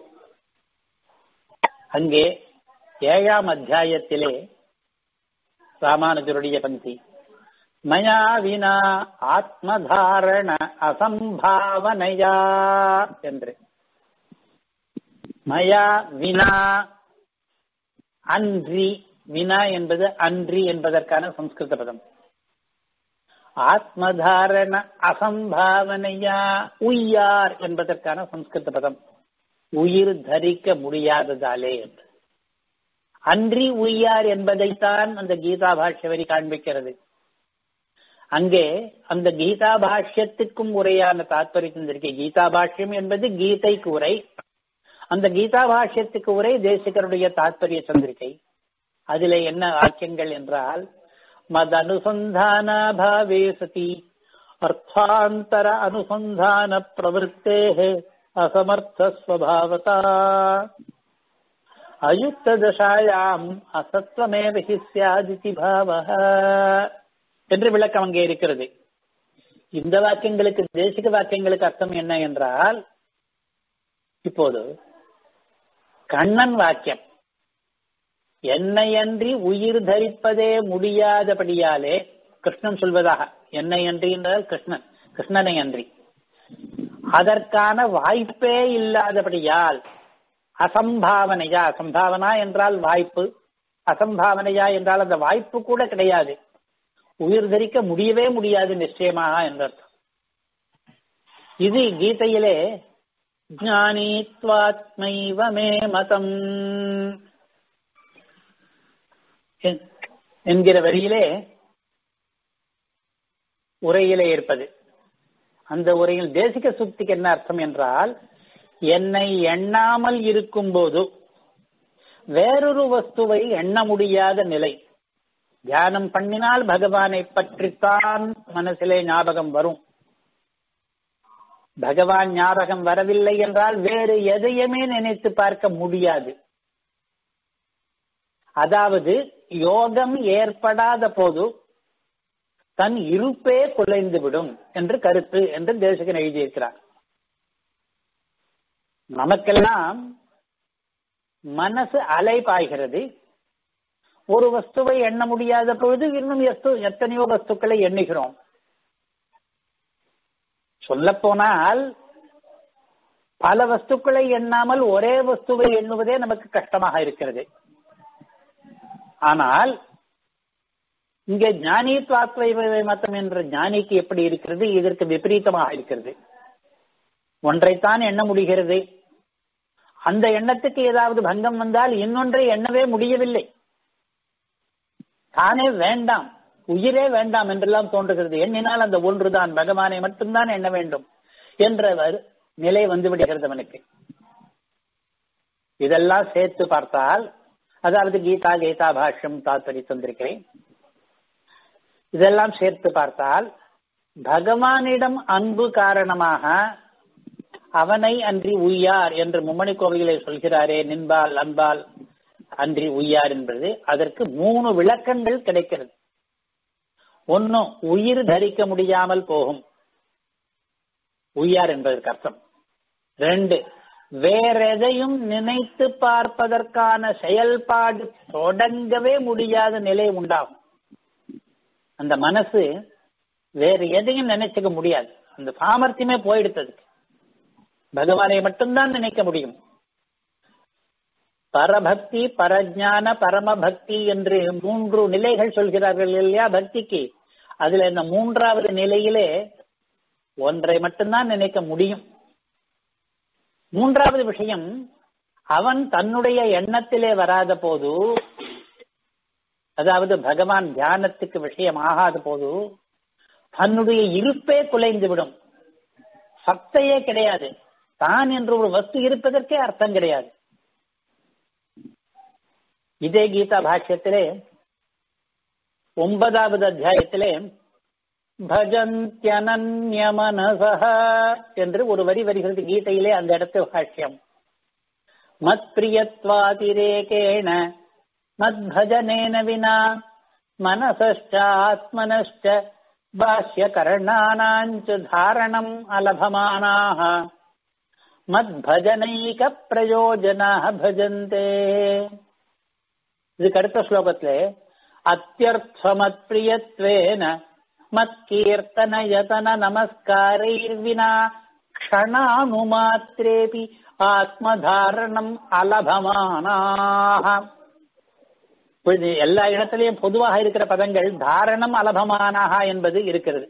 அங்கே ஏழாம் அத்தியாயத்திலே ராமானுஜருடைய பந்தி மயா வினா ஆத்மதாரண அசம்பாவனையா என்று மயா வினா அன்றி வினா என்பது அன்றி என்பதற்கான சம்ஸ்கிருத பதம் ஆத்மதாரண அசம்பாவனையா உய்யார் என்பதற்கான சம்ஸ்கிருத பதம் உயிர் தரிக்க முடியாததாலே என்று அன்றி உய்யார் என்பதைத்தான் அந்த கீதா பாஷ்ய வரி காண்பிக்கிறது அங்கே அந்த கீதா பாஷ்யத்துக்கும் உரையான தாத்பரியம் இருக்கு கீதா பாஷ்யம் என்பது கீதைக்கு உரை அந்த கீதா பாஷ்யத்துக்கு உரை தேசிகருடைய தாத்பரிய சந்திரிகை அதிலே என்ன வாக்கியங்கள் என்றால் மதனுசந்தானாபாவே சதி அர்த்தாந்தர அனுசந்தான பிரவருத்தே அசமர்த்தஸ்வபாவதா அயுக்ததசாயாம் அசத்வமேவ ஹி சியாதிதி பாவः என்று விளக்கம் அங்கே இருக்கிறது இந்த வாக்கியங்களுக்கு தேசிக வாக்கியங்களுக்கு அர்த்தம் என்ன என்றால் இப்போது கண்ணன் வாக்கியம் என்னையன்றி உயிர் தரிப்பதே முடியாதபடியாலே கிருஷ்ணன் சொல்வதாக என்னையன்றி என்றால் கிருஷ்ணன் கிருஷ்ணனை அன்றி அதற்கான வாய்ப்பே இல்லாதபடியால் அசம்பாவனையா அசம்பாவனா என்றால் வாய்ப்பு அசம்பாவனையா என்றால் அந்த வாய்ப்பு கூட கிடையாது உயிர் தரிக்க முடியவே முடியாது நிச்சயமாக என்றர்த்தம் இது கீதையிலே ஜானீத்வாத்மைவ மே மதம் என்கிற வரியிலே உரையிலே இருப்பது அந்த உரையில் தேசிக சுக்திக்கு என்ன அர்த்தம் என்றால் என்னை எண்ணாமல் இருக்கும்போது வேறொரு வஸ்துவை எண்ண முடியாத நிலை தியானம் பண்ணினால் பகவானை பற்றித்தான் மனசிலே ஞாபகம் வரும் பகவான் ஞாபகம் வரவில்லை என்றால் வேறு எதையுமே நினைத்து பார்க்க முடியாது அதாவது யோகம் ஏற்படாத போது தன் இருப்பே குலைந்து விடும் என்று கருத்து என்று தேசகன் எழுதியிருக்கிறார் நமக்கெல்லாம் மனசு அலை பாய்கிறது ஒரு வஸ்துவை எண்ண முடியாத பொழுது இன்னும் எத்தனையோ வஸ்துக்களை எண்ணுகிறோம் சொல்ல போனால் பல வஸ்துக்களை எண்ணாமல் ஒரே வஸ்துவை எண்ணுவதே நமக்கு கஷ்டமாக இருக்கிறது ஆனால் இங்கே ஞானி துவாத்வை மத்தம் என்ற ஞானிக்கு எப்படி இருக்கிறது இதற்கு விபரீதமாக இருக்கிறது ஒன்றைத்தான் எண்ண முடிகிறது அந்த எண்ணத்துக்கு ஏதாவது பங்கம் வந்தால் இன்னொன்றை எண்ணவே முடியவில்லை தானே வேண்டாம் உயிரே வேண்டாம் என்றெல்லாம் தோன்றுகிறது எண்ணினால் அந்த ஒன்றுதான் பகவானை மட்டும்தான் எண்ண வேண்டும் என்ற நிலை வந்து விடுகிறது அவனுக்கு இதெல்லாம் சேர்த்து பார்த்தால் அதாவது கீதா கீதா பாஷ்யம் தாத்பரி தந்திருக்கிறேன் இதெல்லாம் சேர்த்து பார்த்தால் பகவானிடம் அன்பு காரணமாக அவனை அன்றி உய்யார் என்று மும்மணி கோவிலை சொல்கிறாரே நின்பால் அன்பால் அன்றி உய்யார் என்பது அதற்கு மூணு விளக்கங்கள் கிடைக்கிறது ஒன்னு உயிர் தரிக்க முடியாமல் போகும் உய்யார் என்பதற்கு அர்த்தம் ரெண்டு வேற எதையும் நினைத்து பார்ப்பதற்கான செயல்பாடு தொடங்கவே முடியாத நிலை உண்டாகும் அந்த மனசு வேற எதையும் நினைச்சுக்க முடியாது அந்த சாமர்த்தியமே போயிடுத்தது பகவானை மட்டும்தான் நினைக்க முடியும் பரபக்தி பரஜான பரமபக்தி என்று மூன்று நிலைகள் சொல்கிறார்கள் இல்லையா பக்திக்கு அதுல இந்த மூன்றாவது நிலையிலே ஒன்றை மட்டும்தான் நினைக்க முடியும் மூன்றாவது விஷயம் அவன் தன்னுடைய எண்ணத்திலே வராத போது அதாவது பகவான் தியானத்துக்கு விஷயம் ஆகாத போது தன்னுடைய இருப்பே குலைந்து விடும் சத்தையே கிடையாது தான் என்று ஒரு வஸ்து இருப்பதற்கே அர்த்தம் கிடையாது இதே கீதா பாஷ்யத்திலே ஒன்பதாவது அத்தியாயத்திலே பஜந்தியனன்யமனசக என்று ஒரு வரி வருகிறது கீதையிலே அந்த இடத்து பாஷ்யம் மத் பிரியத்வாதிரேகேண மத் பஜனேன வினா மனசாத்மனச்ச பாஷ்ய கர்ணானாஞ்ச தாரணம் அலபமானாக மத் பஜனைக பிரயோஜனாக பஜந்தே இதுக்கு அடுத்த ஸ்லோகத்திலே அத்தியர்த்தமத் பிரியத்வேன மத்கீர்த்தன யதன நமஸ்காரைர்வினா க்ஷணானுமாத்திரேபி ஆத்மதாரணம் அலபமானாக எல்லா இடத்திலையும் பொதுவாக இருக்கிற பதங்கள் தாரணம் அலபமானாக என்பது இருக்கிறது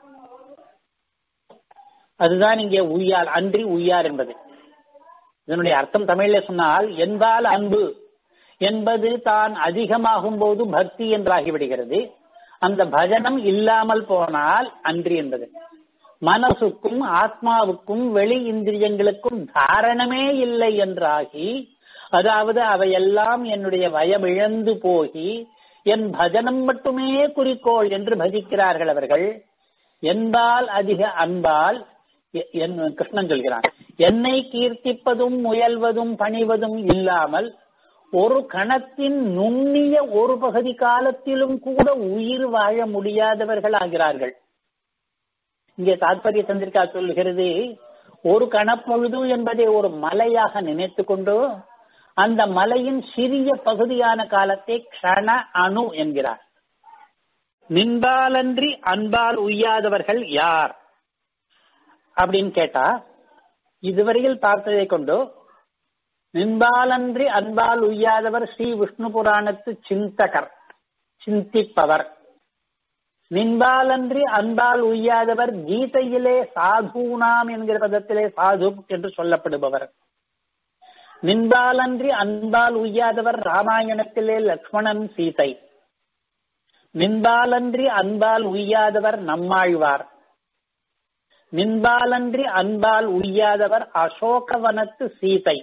அதுதான் இங்கே உய்யால் அன்றி உய்யார் என்பது இதனுடைய அர்த்தம் தமிழில் சொன்னால் என்பால் அன்பு என்பது தான் அதிகமாகும் போது பக்தி என்றாகிவிடுகிறது அந்த பஜனம் இல்லாமல் போனால் அன்றி என்பது மனசுக்கும் ஆத்மாவுக்கும் வெளி இந்திரியங்களுக்கும் தாரணமே இல்லை என்றாகி அதாவது அவையெல்லாம் என்னுடைய வயமிழந்து போகி என் பஜனம் மட்டுமே குறிக்கோள் என்று பஜிக்கிறார்கள் அவர்கள் என்பால் அதிக அன்பால் என் கிருஷ்ணன் சொல்கிறான் என்னை கீர்த்திப்பதும் முயல்வதும் பணிவதும் இல்லாமல் ஒரு கணத்தின் நுண்ணிய ஒரு பகுதி காலத்திலும் கூட உயிர் வாழ முடியாதவர்கள் ஆகிறார்கள் இங்கே தாத்பரிய சந்திரிகா சொல்கிறது ஒரு கணப்பொழுது என்பதை ஒரு மலையாக நினைத்து கொண்டு அந்த மலையின் சிறிய பகுதியான காலத்தை க்ஷண அணு என்கிறார் நின்பாலன்றி அன்பால் உய்யாதவர்கள் யார் அப்படின்னு கேட்டா இதுவரையில் பார்த்ததை கொண்டு நின்பாலன்றி அன்பால் உய்யாதவர் ஸ்ரீ விஷ்ணு புராணத்து சிந்தகர் சிந்திப்பவர் நின்பாலன்றி அன்பால் உய்யாதவர் கீதையிலே சாதுனாம் என்கிற பதத்திலே சாது என்று சொல்லப்படுபவர் நின்பாலன்றி அன்பால் உய்யாதவர் ராமாயணத்திலே லக்ஷ்மணன் சீதை நின்பாலன்றி அன்பால் உய்யாதவர் நம்மாழ்வார் நின்பாலன்றி அன்பால் உய்யாதவர் அசோகவனத்து சீதை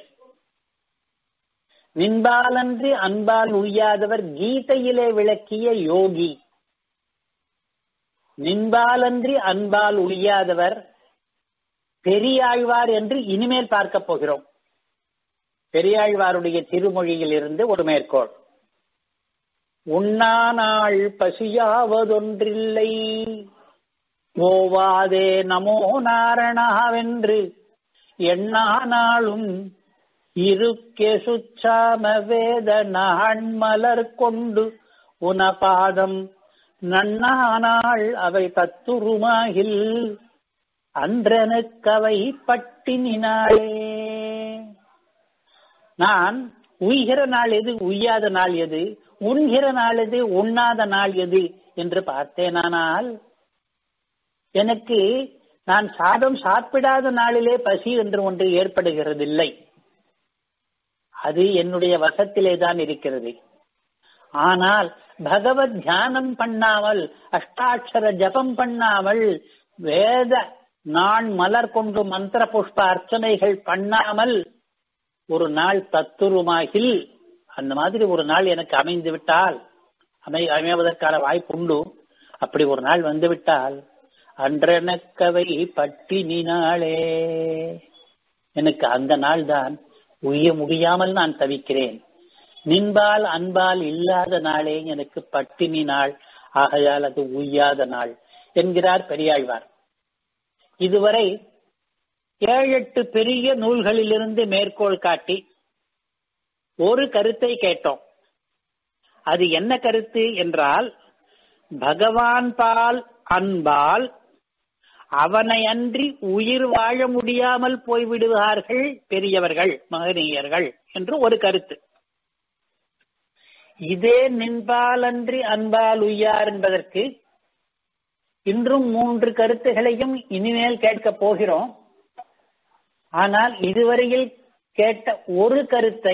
நின்பாலன்றி அன்பால் உய்யாதவர் கீதையிலே விளக்கிய யோகி நின்பாலன்றி அன்பால் உய்யாதவர் பெரியாழ்வார் என்று இனிமேல் பார்க்க போகிறோம் பெரியாழ்வாருடைய திருமொழியில் இருந்து ஒரு மேற்கோள் உண்ணானாள் பசியாவதொன்றில்லை ஓவாதே நமோ நாரணாவென்று எண்ணானாளும் இருக்கே சுச்சாம வேத நாண்மலர் கொண்டு உனபாதம் நன்னானாள் அவை தத்துருமாகில் அன்றனுக்கவை பட்டினினாளே நான் உய்கிற நாள் எது உய்யாத நாள் எது உண்கிற நாள் எது உண்ணாத நாள் எது என்று பார்த்தேனானால் எனக்கு நான் சாதம் சாப்பிடாத நாளிலே பசி என்று ஒன்று ஏற்படுகிறதில்லை அது என்னுடைய வசத்திலே தான் இருக்கிறது ஆனால் பகவத் தியானம் பண்ணாமல் அஷ்டாட்சர ஜபம் பண்ணாமல் வேத நான் மலர் கொண்டு மந்திர புஷ்ப அர்ச்சனைகள் பண்ணாமல் ஒரு நாள் தத்துருமாகில் அந்த மாதிரி ஒரு நாள் எனக்கு அமைந்து விட்டால் அமை அமைவதற்கான வாய்ப்புண்டு அப்படி ஒரு நாள் வந்து விட்டால் அன்றனக்கவை பட்டினினாளே எனக்கு அந்த நாள் தான் உய்ய முடியாமல் நான் தவிக்கிறேன் நின்பால் அன்பால் இல்லாத நாளே எனக்கு பட்டினி நாள் ஆகையால் அது உய்யாத நாள் என்கிறார் பெரியாழ்வார் இதுவரை ஏழு எட்டு பெரிய நூல்களிலிருந்து மேற்கோள் காட்டி ஒரு கருத்தை கேட்டோம் அது என்ன கருத்து என்றால் பகவான் பால் அன்பால் அவனை அன்றி உயிர் வாழ முடியாமல் போய்விடுவார்கள் பெரியவர்கள் மகனீயர்கள் என்று ஒரு கருத்து இதே நின்பாலன்றி அன்பால் உய்யார் என்பதற்கு இன்றும் மூன்று கருத்துகளையும் இனிமேல் கேட்கப் போகிறோம் ஆனால் இதுவரையில் கேட்ட ஒரு கருத்தை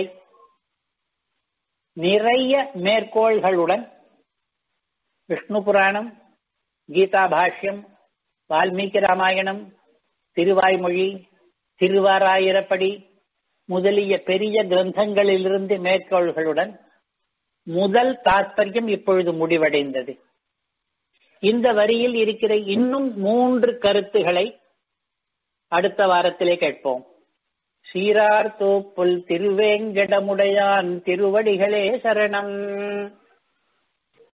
நிறைய மேற்கோள்களுடன் விஷ்ணு புராணம் கீதா பாஷ்யம் வால்மீகி ராமாயணம் திருவாய்மொழி திருவாராயிரப்படி முதலிய பெரிய கிரந்தங்களிலிருந்து மேற்கோள்களுடன் முதல் தாற்பயம் இப்பொழுது முடிவடைந்தது இந்த வரியில் இருக்கிற இன்னும் மூன்று கருத்துகளை அடுத்த வாரத்திலே கேட்போம் சீரார் தோப்புல் திருவேங்கடமுடையான் திருவடிகளே சரணம்